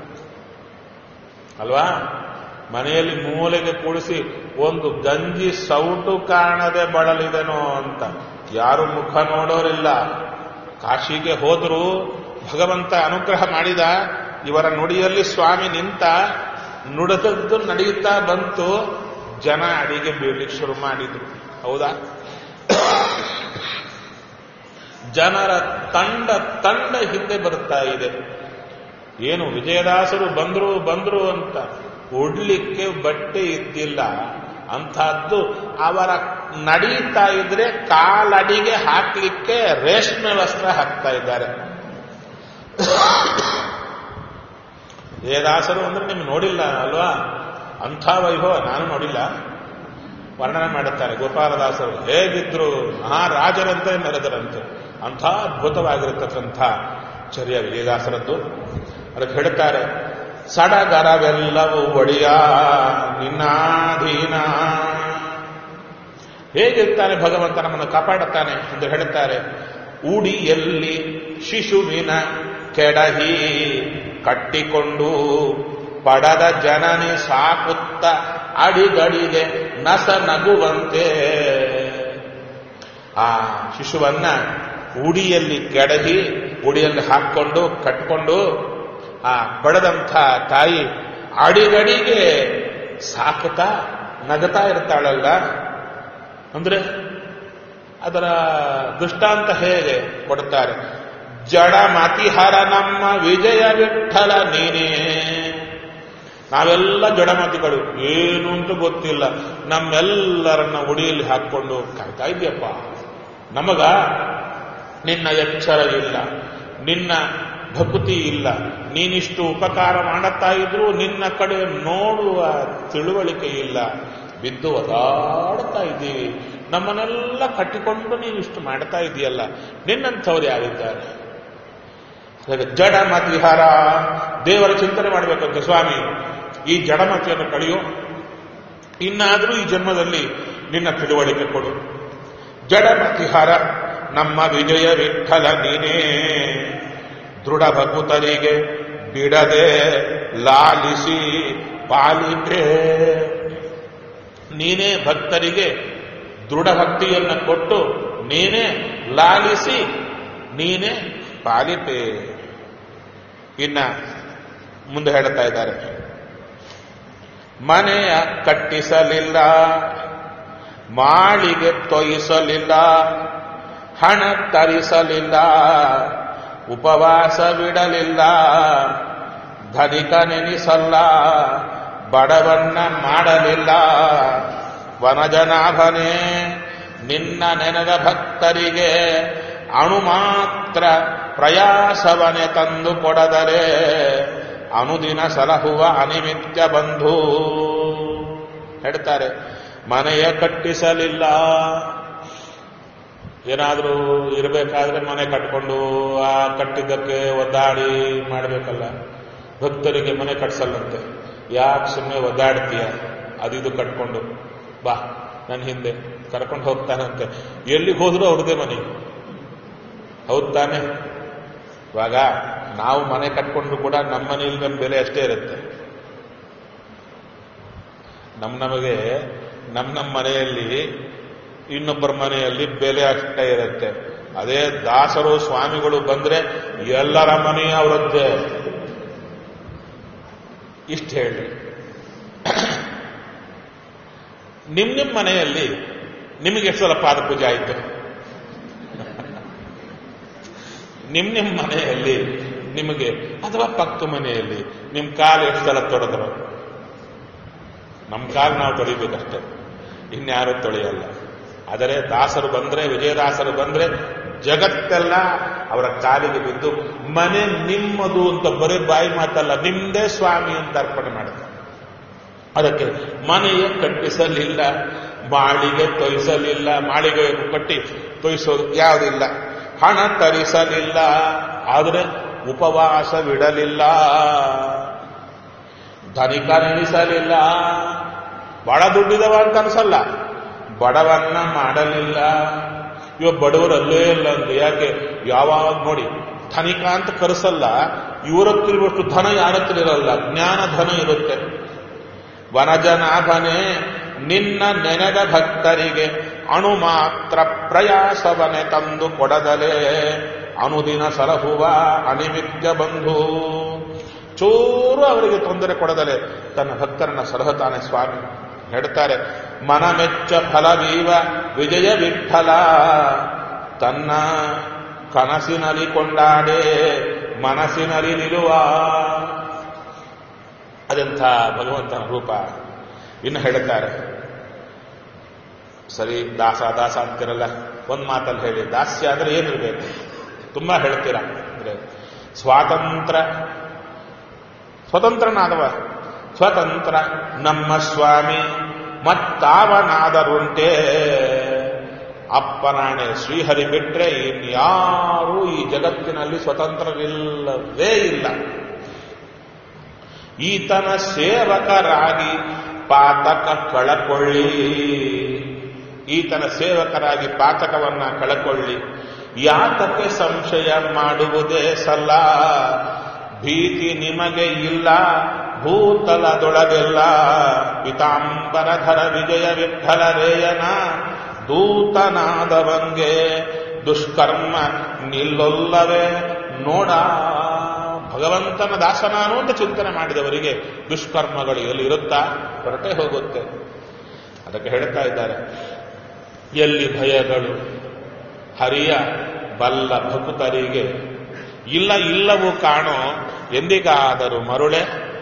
[SPEAKER 1] ಅಲ್ವಾ ಮನೆಯಲ್ಲಿ ಮೂಲೆಗೆ ಕೂಡಿಸಿ ಒಂದು ಗಂಜಿ ಸೌಟು ಕಾಣದೆ ಬಳಲಿದನೋ ಅಂತ ಯಾರು ಮುಖ ನೋಡೋರಿಲ್ಲ ಕಾಶಿಗೆ ಹೋದರೂ ಭಗವಂತ ಅನುಗ್ರಹ ಮಾಡಿದ ಇವರ ನುಡಿಯಲ್ಲಿ ಸ್ವಾಮಿ ನಿಂತ ನುಡಿದದ್ದು ನಡೆಯುತ್ತಾ ಬಂತು ಜನ ಅಡಿಗೆ ಬೀಳ್ಲಿಕ್ಕೆ ಶುರು ಮಾಡಿದ್ರು ಹೌದಾ ಜನರ ತಂಡ ತಂಡ ಹಿಂದೆ ಬರ್ತಾ ಇದೆ ಏನು ವಿಜಯದಾಸರು ಬಂದ್ರು ಬಂದ್ರು ಅಂತ ಉಡ್ಲಿಕ್ಕೆ ಬಟ್ಟೆ ಇದ್ದಿಲ್ಲ ಅಂಥದ್ದು ಅವರ ನಡೀತಾ ಇದ್ರೆ ಕಾಲಡಿಗೆ ಹಾಕ್ಲಿಕ್ಕೆ ರೇಷ್ಮೆ ವಸ್ತ್ರ ಹಾಕ್ತಾ ಇದ್ದಾರೆ ವಿಜಯದಾಸರು ಅಂದ್ರೆ ನಿಮ್ಗೆ ನೋಡಿಲ್ಲ ಅಲ್ವಾ ಅಂಥ ವೈಭವ ನಾನು ನೋಡಿಲ್ಲ ವರ್ಣನೆ ಮಾಡುತ್ತಾರೆ ಗೋಪಾಲದಾಸರು ಹೇಗಿದ್ರು ಮಹಾರಾಜರಂತೆ ಮೆರೆದರಂತೆ ಅಂಥ ಅದ್ಭುತವಾಗಿರತಕ್ಕಂಥ ಚರ್ಯ ವಿಜಯದಾಸರದ್ದು ಅದಕ್ಕೆ ಹೇಳ್ತಾರೆ ಸಡಗರವೆಲ್ಲವೂ ಒಡಿಯ ನಿನ್ನಾಧೀನ ಹೇಗಿರ್ತಾನೆ ಭಗವಂತ ನಮ್ಮನ್ನು ಕಾಪಾಡುತ್ತಾನೆ ಎಂದು ಹೇಳುತ್ತಾರೆ ಉಡಿಯಲ್ಲಿ ಶಿಶುವಿನ ಕೆಡಹಿ ಕಟ್ಟಿಕೊಂಡು ಪಡದ ಜನನಿ ಸಾಕುತ್ತ ಅಡಿಗಡಿಗೆ ನಸ ನಗುವಂತೆ ಆ ಶಿಶುವನ್ನ ಉಡಿಯಲ್ಲಿ ಕೆಡಹಿ ಉಡಿಯಲ್ಲಿ ಹಾಕೊಂಡು ಕಟ್ಕೊಂಡು ಆ ಪಡೆದಂಥ ತಾಯಿ ಅಡಿಗಡಿಗೆ ಸಾಕುತ್ತಾ ನಗತಾ ಇರ್ತಾಳಲ್ಲ ಅಂದ್ರೆ ಅದರ ದೃಷ್ಟಾಂತ ಹೇಗೆ ಕೊಡುತ್ತಾರೆ ಜಡ ಮತಿಹರ ನಮ್ಮ ವಿಜಯ ವಿಠಲ ನೀನೇ ನಾವೆಲ್ಲ ಜಡಮತಿಗಳು ಏನು ಅಂತ ಗೊತ್ತಿಲ್ಲ ನಮ್ಮೆಲ್ಲರನ್ನ ಉಡಿಯಲ್ಲಿ ಹಾಕೊಂಡು ಕಾಯ್ತಾ ಇದೆಯಪ್ಪ ನಮಗ ನಿನ್ನ ಎಚ್ಚರ ಇಲ್ಲ ನಿನ್ನ ಭಕ್ತಿ ಇಲ್ಲ ನೀನಿಷ್ಟು ಉಪಕಾರ ಮಾಡುತ್ತಾ ಇದ್ರು ನಿನ್ನ ಕಡೆ ನೋಡುವ ತಿಳುವಳಿಕೆ ಇಲ್ಲ ಬಿದ್ದು ಒದಾಡ್ತಾ ಇದ್ದೀವಿ ನಮ್ಮನ್ನೆಲ್ಲ ಕಟ್ಟಿಕೊಂಡು ನೀನಿಷ್ಟು ಮಾಡ್ತಾ ಇದೆಯಲ್ಲ ನಿನ್ನಂಥವ್ರು ಯಾರಿದ್ದಾರೆ ಜಡಮತಿಹಾರ ದೇವರ ಚಿಂತನೆ ಮಾಡಬೇಕಂತೆ ಸ್ವಾಮಿ ಈ ಜಡಮತಿಯನ್ನು ಕಳೆಯೋ ಇನ್ನಾದರೂ ಈ ಜನ್ಮದಲ್ಲಿ ನಿನ್ನ ತಿಳುವಳಿಕೆ ಕೊಡು ಜಡಮತಿಹಾರ ನಮ್ಮ ವಿಜಯ ವಿಠಲ ನೀನೇ ದೃಢ ಭಕುತರಿಗೆ ಬಿಡದೆ ಲಾಲಿಸಿ ಪಾಲಿಪೆ ನೀನೇ ಭಕ್ತರಿಗೆ ದೃಢ ಭಕ್ತಿಯನ್ನು ಕೊಟ್ಟು ನೀನೇ ಲಾಲಿಸಿ ನೀನೇ ಪಾಲಿಪೆ ಇನ್ನ ಮುಂದೆ ಹೇಳ್ತಾ ಇದ್ದಾರೆ ಮನೆಯ ಕಟ್ಟಿಸಲಿಲ್ಲ ಮಾಳಿಗೆ ತೊಯಿಸಲಿಲ್ಲ ಹಣ ತರಿಸಲಿಲ್ಲ ಉಪವಾಸ ಬಿಡಲಿಲ್ಲ ಧನಿಕ ನೆನಿಸಲ್ಲ ಬಡವನ್ನ ಮಾಡಲಿಲ್ಲ ವನಜನಾಭನೇ ನಿನ್ನ ನೆನೆದ ಭಕ್ತರಿಗೆ ಅಣು ಮಾತ್ರ ಪ್ರಯಾಸವನೆ ತಂದು ಕೊಡದರೆ ಅನುದಿನ ಸಲಹುವ ಅನಿಮಿತ್ಯ ಬಂಧು ಹೇಳ್ತಾರೆ ಮನೆಯ ಕಟ್ಟಿಸಲಿಲ್ಲ ಏನಾದರೂ ಇರಬೇಕಾದ್ರೆ ಮನೆ ಕಟ್ಕೊಂಡು ಆ ಕಟ್ಟಿದ್ದಕ್ಕೆ ಒದ್ದಾಡಿ ಮಾಡಬೇಕಲ್ಲ ಭಕ್ತರಿಗೆ ಮನೆ ಕಟ್ಸಲ್ಲಂತೆ ಯಾಕೆ ಸುಮ್ಮನೆ ಒದ್ದಾಡ್ತೀಯ ಅದಿದು ಕಟ್ಕೊಂಡು ಬಾ ನನ್ನ ಹಿಂದೆ ಕರ್ಕೊಂಡು ಹೋಗ್ತಾನಂತೆ ಎಲ್ಲಿಗೆ ಹೋದ್ರೂ ಅವ್ರದೇ ಮನೆ ಹೌದ್ ತಾನೆ ಇವಾಗ ನಾವು ಮನೆ ಕಟ್ಕೊಂಡ್ರು ಕೂಡ ನಮ್ಮ ಮನೆಯಲ್ಲಿ ನಮ್ಮ ಬೆಲೆ ಅಷ್ಟೇ ಇರುತ್ತೆ ನಮ್ಮ ನಮಗೆ ನಮ್ಮ ನಮ್ಮ ಮನೆಯಲ್ಲಿ ಇನ್ನೊಬ್ಬರ ಮನೆಯಲ್ಲಿ ಬೆಲೆ ಅಷ್ಟೇ ಇರುತ್ತೆ ಅದೇ ದಾಸರು ಸ್ವಾಮಿಗಳು ಬಂದ್ರೆ ಎಲ್ಲರ ಮನೆ ಅವರದ್ದೇ ಇಷ್ಟು ಹೇಳಿ ನಿಮ್ ನಿಮ್ಮ ಮನೆಯಲ್ಲಿ ನಿಮಗೆ ಎಷ್ಟು ಸಲ ಪಾದ ಪೂಜೆ ಆಯಿತು ನಿಮ್ ನಿಮ್ಮ ಮನೆಯಲ್ಲಿ ನಿಮಗೆ ಅಥವಾ ಪಕ್ಕ ಮನೆಯಲ್ಲಿ ನಿಮ್ ಕಾಲು ಎಷ್ಟು ಸಲ ತೊಳೆದ್ರು ನಮ್ಮ ಕಾಲು ನಾವು ತೊಳಿಬೇಕಷ್ಟೇ ಇನ್ಯಾರು ತೊಳೆಯಲ್ಲ ಆದರೆ ದಾಸರು ಬಂದ್ರೆ ವಿಜಯದಾಸರು ಬಂದ್ರೆ ಜಗತ್ತೆಲ್ಲ ಅವರ ಕಾಲಿಗೆ ಬಿದ್ದು ಮನೆ ನಿಮ್ಮದು ಅಂತ ಬರೀ ಬಾಯಿ ಮಾತಲ್ಲ ನಿಮ್ದೇ ಸ್ವಾಮಿ ಅಂತ ಅರ್ಪಣೆ ಮಾಡ್ತಾರೆ ಅದಕ್ಕೆ ಮನೆಯ ಕಟ್ಟಿಸಲಿಲ್ಲ ಮಾಳಿಗೆ ತೊಯಿಸಲಿಲ್ಲ ಮಾಳಿಗೆ ಕಟ್ಟಿ ತೊಯಿಸೋದು ಯಾವುದಿಲ್ಲ ಹಣ ತರಿಸಲಿಲ್ಲ ಆದರೆ ಉಪವಾಸವಿಡಲಿಲ್ಲ ಧನಿಕ ನೆನೆಸಲಿಲ್ಲ ಬಹಳ ದುಡ್ಡಿದವ ಅಂತ ಅನ್ಸಲ್ಲ ಬಡವನ್ನ ಮಾಡಲಿಲ್ಲ ಇವ ಬಡವರಲ್ಲೇ ಇಲ್ಲ ಅಂತ ಯಾಕೆ ಯಾವಾಗ ನೋಡಿ ಧನಿಕ ಅಂತ ಕರೆಸಲ್ಲ ಇವರ ಹತ್ರ ಇರುವಷ್ಟು ಧನ ಯಾರ ಹತ್ರ ಇರಲ್ಲ ಜ್ಞಾನ ಧನ ಇರುತ್ತೆ ವನಜನಾಭನೆ ನಿನ್ನ ನೆನೆದ ಭಕ್ತರಿಗೆ ಅಣು ಮಾತ್ರ ಪ್ರಯಾಸವನೆ ತಂದು ಕೊಡದಲೇ ಅನುದಿನ ಸಲಹುವ ಅನಿಮಿತ್ಯ ಬಂಧು ಚೂರು ಅವರಿಗೆ ತೊಂದರೆ ಕೊಡದಲೆ ತನ್ನ ಭಕ್ತರನ್ನ ಸಲಹುತ್ತಾನೆ ಸ್ವಾಮಿ ಹೇಳ್ತಾರೆ ಮನಮೆಚ್ಚ ಫಲವೀವ ವಿಜಯ ವಿಠಲ ತನ್ನ ಕನಸಿನಲ್ಲಿ ಕೊಂಡಾಡೆ ಮನಸ್ಸಿನಲ್ಲಿ ನಿಲ್ಲುವ ಅದೆಂಥ ಭಗವಂತನ ರೂಪ ಇನ್ನು ಹೇಳುತ್ತಾರೆ ಸರಿ ದಾಸ ದಾಸ ಅಂತಿರಲ್ಲ ಒಂದ್ ಮಾತಲ್ಲಿ ಹೇಳಿ ದಾಸ್ಯ ಅಂದ್ರೆ ಏನಿರ್ಬೇಕು ತುಂಬಾ ಹೇಳ್ತೀರಾ ಅಂದ್ರೆ ಸ್ವಾತಂತ್ರ್ಯ ಸ್ವತಂತ್ರನಾದವ ಸ್ವತಂತ್ರ ನಮ್ಮ ಸ್ವಾಮಿ ಮತ್ತಾವನಾದರುಂಟೆ ಅಪ್ಪನಾಣೆ ಶ್ರೀಹರಿ ಬಿಟ್ರೆ ಇನ್ಯಾರೂ ಈ ಜಗತ್ತಿನಲ್ಲಿ ಸ್ವತಂತ್ರರಿಲ್ಲವೇ ಇಲ್ಲ ಈತನ ಸೇವಕರಾಗಿ ಪಾತಕ ಕಳಕೊಳ್ಳಿ ಈತನ ಸೇವಕರಾಗಿ ಪಾತಕವನ್ನ ಕಳಕೊಳ್ಳಿ ಯಾತಕ್ಕೆ ಸಂಶಯ ಮಾಡುವುದೇ ಸಲ್ಲ ಭೀತಿ ನಿಮಗೆ ಇಲ್ಲ ಭೂತಲದೊಳಗೆಲ್ಲ ಪಿತಾಂಬರಧರ ವಿಜಯ ವಿಠಲರೇಯನ ದೂತನಾದವಂಗೆ ದುಷ್ಕರ್ಮ ನಿಲ್ಲೊಲ್ಲವೇ ನೋಡ ಭಗವಂತನ ದಾಸನಾನು ಅಂತ ಚಿಂತನೆ ಮಾಡಿದವರಿಗೆ ದುಷ್ಕರ್ಮಗಳು ಎಲ್ಲಿ ಇರುತ್ತಾ ಹೊರಟೆ ಹೋಗುತ್ತೆ ಅದಕ್ಕೆ ಹೇಳ್ತಾ ಇದ್ದಾರೆ ಎಲ್ಲಿ ಭಯಗಳು ಹರಿಯ ಬಲ್ಲ ಭಕುತರಿಗೆ ಇಲ್ಲ ಇಲ್ಲವೂ ಕಾಣೋ ಎಂದಿಗಾದರೂ ಮರುಳೆ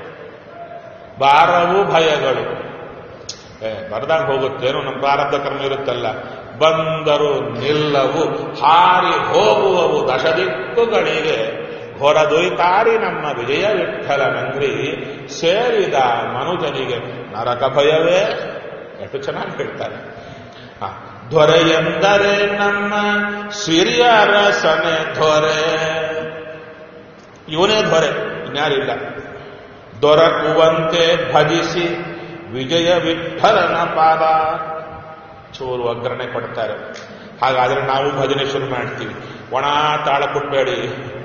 [SPEAKER 1] ಬಾರವು ಭಯಗಳು ಏ ಬರ್ದಾಗ ಹೋಗುತ್ತೇನೋ ನಮ್ಮ ಪ್ರಾರಬ್ಧ ಕರ್ಮ ಇರುತ್ತಲ್ಲ ಬಂದರು ನಿಲ್ಲವು ಹಾರಿ ಹೋಗುವವು ದಶದಿಕ್ಕುಗಳಿಗೆ ಹೊರದೊಯ್ತಾರಿ ನಮ್ಮ ವಿಜಯ ವಿಠಲನಂಗ್ರಿ ಸೇರಿದ ಮನುಜನಿಗೆ ನರಕ ಭಯವೇ ಎಷ್ಟು ಚೆನ್ನಾಗಿ ಹೇಳ್ತಾರೆ ಆ, ದೊರೆ ಎಂದರೆ ನಮ್ಮ ಸಿರಿಯರಸನೆ ದೊರೆ ಇವನೇ ದೊರೆ ಇನ್ಯಾರಿಲ್ಲ ದೊರಕುವಂತೆ ಭಜಿಸಿ ವಿಜಯ ವಿಠಲನ ಪಾದ ಚೂರು ಒಗ್ಗರಣೆ ಕೊಡ್ತಾರೆ ಹಾಗಾದ್ರೆ ನಾವು ಭಜನೆ ಶುರು ಮಾಡ್ತೀವಿ ಒಣ ತಾಳ ಕೊಟ್ಬೇಡಿ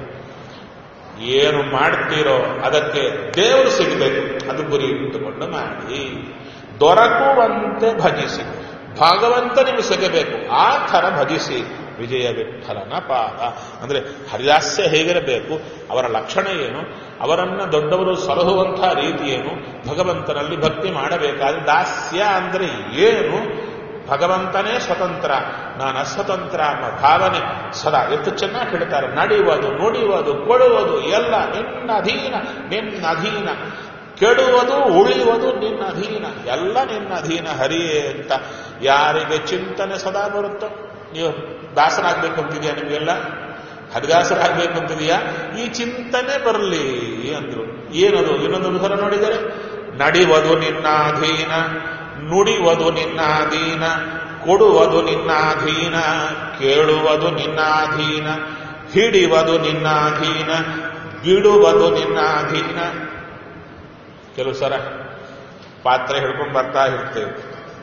[SPEAKER 1] ಏನು ಮಾಡ್ತೀರೋ ಅದಕ್ಕೆ ದೇವರು ಸಿಗಬೇಕು ಅದು ಗುರಿ ಇಟ್ಟುಕೊಂಡು ಮಾಡಿ ದೊರಕುವಂತೆ ಭಜಿಸಿ ಭಾಗವಂತ ನಿಮಗೆ ಸಿಗಬೇಕು ಆ ಥರ ಭಜಿಸಿ ವಿಜಯ ವಿಠಲನ ಪಾದ ಅಂದ್ರೆ ಹರಿದಾಸ್ಯ ಹೇಗಿರಬೇಕು ಅವರ ಲಕ್ಷಣ ಏನು ಅವರನ್ನ ದೊಡ್ಡವರು ಸಲಹುವಂತಹ ರೀತಿ ಏನು ಭಗವಂತನಲ್ಲಿ ಭಕ್ತಿ ಮಾಡಬೇಕಾದ್ರೆ ದಾಸ್ಯ ಅಂದ್ರೆ ಏನು ಭಗವಂತನೇ ಸ್ವತಂತ್ರ ನಾನು ಅಸ್ವತಂತ್ರ ಅನ್ನೋ ಭಾವನೆ ಸದಾ ಎಷ್ಟು ಚೆನ್ನಾಗಿ ಹೇಳ್ತಾರೆ ನಡೆಯುವುದು ನುಡಿಯುವುದು ಕೊಡುವುದು ಎಲ್ಲ ನಿನ್ನ ಅಧೀನ ನಿನ್ನ ಅಧೀನ ಕೆಡುವುದು ಉಳಿಯುವುದು ನಿನ್ನ ಅಧೀನ ಎಲ್ಲ ನಿನ್ನ ಅಧೀನ ಹರಿಯೇ ಅಂತ ಯಾರಿಗೆ ಚಿಂತನೆ ಸದಾ ಬರುತ್ತೋ ನೀವು ದಾಸರಾಗಬೇಕು ಅಂತಿದೆಯಾ ನಿಮಗೆಲ್ಲ ಹರಿದಾಸರಾಗಬೇಕು ಅಂತಿದೆಯಾ ಈ ಚಿಂತನೆ ಬರಲಿ ಅಂದ್ರು ಏನದು ಇನ್ನೊಂದು ಥರ ನೋಡಿದರೆ ನಡೆಯುವುದು ನಿನ್ನ ಅಧೀನ ನುಡಿಯುವುದು ನಿನ್ನ ಅಧೀನ ಕೊಡುವುದು ನಿನ್ನ ಅಧೀನ ಕೇಳುವುದು ನಿನ್ನ ಅಧೀನ ಹಿಡಿಯುವುದು ನಿನ್ನ ಅಧೀನ ಬಿಡುವುದು ನಿನ್ನ ಅಧೀನ ಕೆಲವು ಸಲ ಪಾತ್ರೆ ಹಿಡ್ಕೊಂಡು ಬರ್ತಾ ಇರ್ತೇವೆ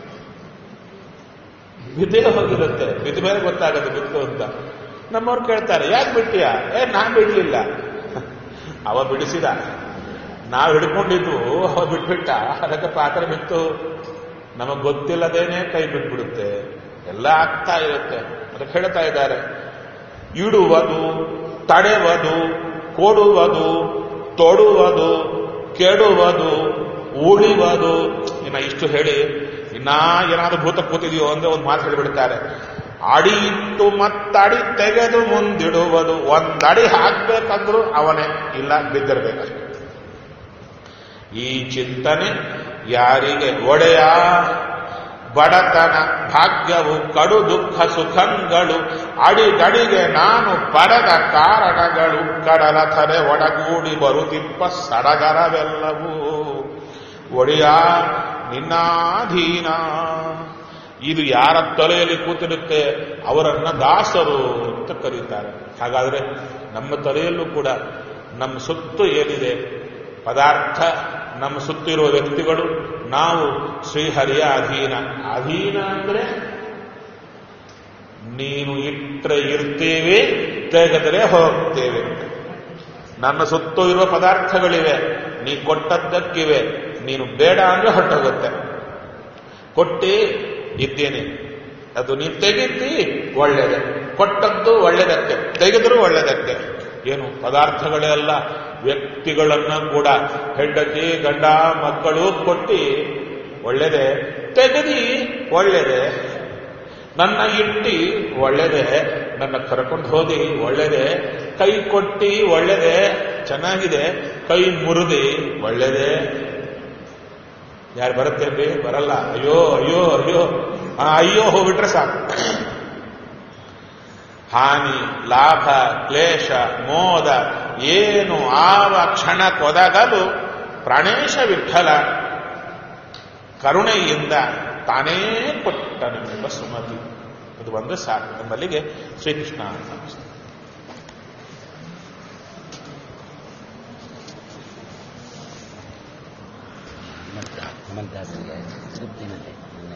[SPEAKER 1] ಬಿದ್ದೇ ಹೋಗಿರುತ್ತೆ ಬಿದ್ದ ಮೇಲೆ ಗೊತ್ತಾಗುತ್ತೆ ಬಿತ್ತು ಅಂತ ನಮ್ಮವ್ರು ಕೇಳ್ತಾರೆ ಯಾಕೆ ಬಿಟ್ಟಿಯ ಏ ನಾನ್ ಬಿಡ್ಲಿಲ್ಲ ಅವ ಬಿಡಿಸಿದ ನಾವು ಹಿಡ್ಕೊಂಡಿದ್ವು ಅವ ಬಿಟ್ಬಿಟ್ಟ ಅದಕ್ಕೆ ಪಾತ್ರೆ ಬಿತ್ತು ನಮಗ್ ಗೊತ್ತಿಲ್ಲದೇನೆ ಕೈ ಬಿಟ್ಬಿಡುತ್ತೆ ಎಲ್ಲ ಆಗ್ತಾ ಇರುತ್ತೆ ಅದಕ್ಕೆ ಹೇಳ್ತಾ ಇದ್ದಾರೆ ಇಡುವುದು ತಡೆಯುವುದು ಕೊಡುವುದು ತೊಡುವುದು ಕೆಡುವುದು ಉಳಿಯುವುದು ಇನ್ನ ಇಷ್ಟು ಹೇಳಿ ಇನ್ನ ಏನಾದ್ರೂ ಭೂತ ಕೂತಿದೆಯೋ ಅಂದ್ರೆ ಒಂದು ಮಾತು ಹೇಳಿಬಿಡ್ತಾರೆ ಅಡಿ ಇಟ್ಟು ಮತ್ತಡಿ ತೆಗೆದು ಮುಂದಿಡುವುದು ಒಂದಡಿ ಹಾಕ್ಬೇಕಂದ್ರೂ ಅವನೇ ಇಲ್ಲ ಬಿದ್ದಿರ್ಬೇಕಷ್ಟೆ ಈ ಚಿಂತನೆ ಯಾರಿಗೆ ಒಡೆಯ ಬಡತನ ಭಾಗ್ಯವು ಕಡು ದುಃಖ ಸುಖಂಗಳು ಅಡಿಗಡಿಗೆ ನಾನು ಪಡೆದ ಕಾರಣಗಳು ಕಡಲ ಥರೆ ಒಡಗೂಡಿ ಬರುತ್ತಿಪ್ಪ ಸಡಗರವೆಲ್ಲವೂ ಒಡೆಯ ನಿನ್ನಾಧೀನ ಇದು ಯಾರ ತಲೆಯಲ್ಲಿ ಕೂತಿರುತ್ತೆ ಅವರನ್ನ ದಾಸರು ಅಂತ ಕರೀತಾರೆ ಹಾಗಾದ್ರೆ ನಮ್ಮ ತಲೆಯಲ್ಲೂ ಕೂಡ ನಮ್ಮ ಸುತ್ತು ಏನಿದೆ ಪದಾರ್ಥ ನಮ್ಮ ಸುತ್ತಿರುವ ವ್ಯಕ್ತಿಗಳು ನಾವು ಶ್ರೀಹರಿಯ ಅಧೀನ ಅಧೀನ ಅಂದ್ರೆ ನೀನು ಇಟ್ಟರೆ ಇರ್ತೇವೆ ತೆಗೆದರೆ ಹೋಗ್ತೇವೆ ನನ್ನ ಸುತ್ತು ಇರುವ ಪದಾರ್ಥಗಳಿವೆ ನೀ ಕೊಟ್ಟದ್ದಕ್ಕಿವೆ ನೀನು ಬೇಡ ಅಂದ್ರೆ ಹೊರಟೋಗುತ್ತೆ ಕೊಟ್ಟಿ ಇದ್ದೇನೆ ಅದು ನೀ ತೆಗಿತಿ ಒಳ್ಳೆಯದೆ ಕೊಟ್ಟದ್ದು ಒಳ್ಳೆಯದಕ್ಕೆ ತೆಗೆದರೂ ಒಳ್ಳೆಯದಕ್ಕೆ ಏನು ಪದಾರ್ಥಗಳೇ ಅಲ್ಲ ವ್ಯಕ್ತಿಗಳನ್ನ ಕೂಡ ಹೆಂಡತಿ ಗಂಡ ಮಕ್ಕಳು ಕೊಟ್ಟಿ ಒಳ್ಳೆದೆ ತೆಗೆದಿ ಒಳ್ಳೆದೆ ನನ್ನ ಇಟ್ಟಿ ಒಳ್ಳೆದೆ ನನ್ನ ಕರ್ಕೊಂಡು ಹೋದಿ ಒಳ್ಳೆದೆ ಕೈ ಕೊಟ್ಟಿ ಒಳ್ಳೆದೆ ಚೆನ್ನಾಗಿದೆ ಕೈ ಮುರಿದಿ ಒಳ್ಳೆದೆ ಯಾರು ಬರುತ್ತೇನ್ರಿ ಬರಲ್ಲ ಅಯ್ಯೋ ಅಯ್ಯೋ ಅಯ್ಯೋ ಆ ಅಯ್ಯೋ ಹೋಗ್ಬಿಟ್ರೆ ಸಾಕು ಹಾನಿ ಲಾಭ ಕ್ಲೇಶ ಮೋದ ಏನು ಆವ ಕ್ಷಣ ಕೊದಗಲು ಪ್ರಾಣೇಶ ವಿಠಲ ಕರುಣೆಯಿಂದ ತಾನೇ ಕೊಟ್ಟನೆಂಬ ಸುಮತಿ ಅದು ಬಂದ್ರೆ ಸಾಕು ನಮ್ಮಲ್ಲಿಗೆ ಶ್ರೀಕೃಷ್ಣ ನಮಸ್ತೆ
[SPEAKER 2] ಮಂತ್ರ ಮಂತ್ರ ತೃಪ್ತಿನತೆ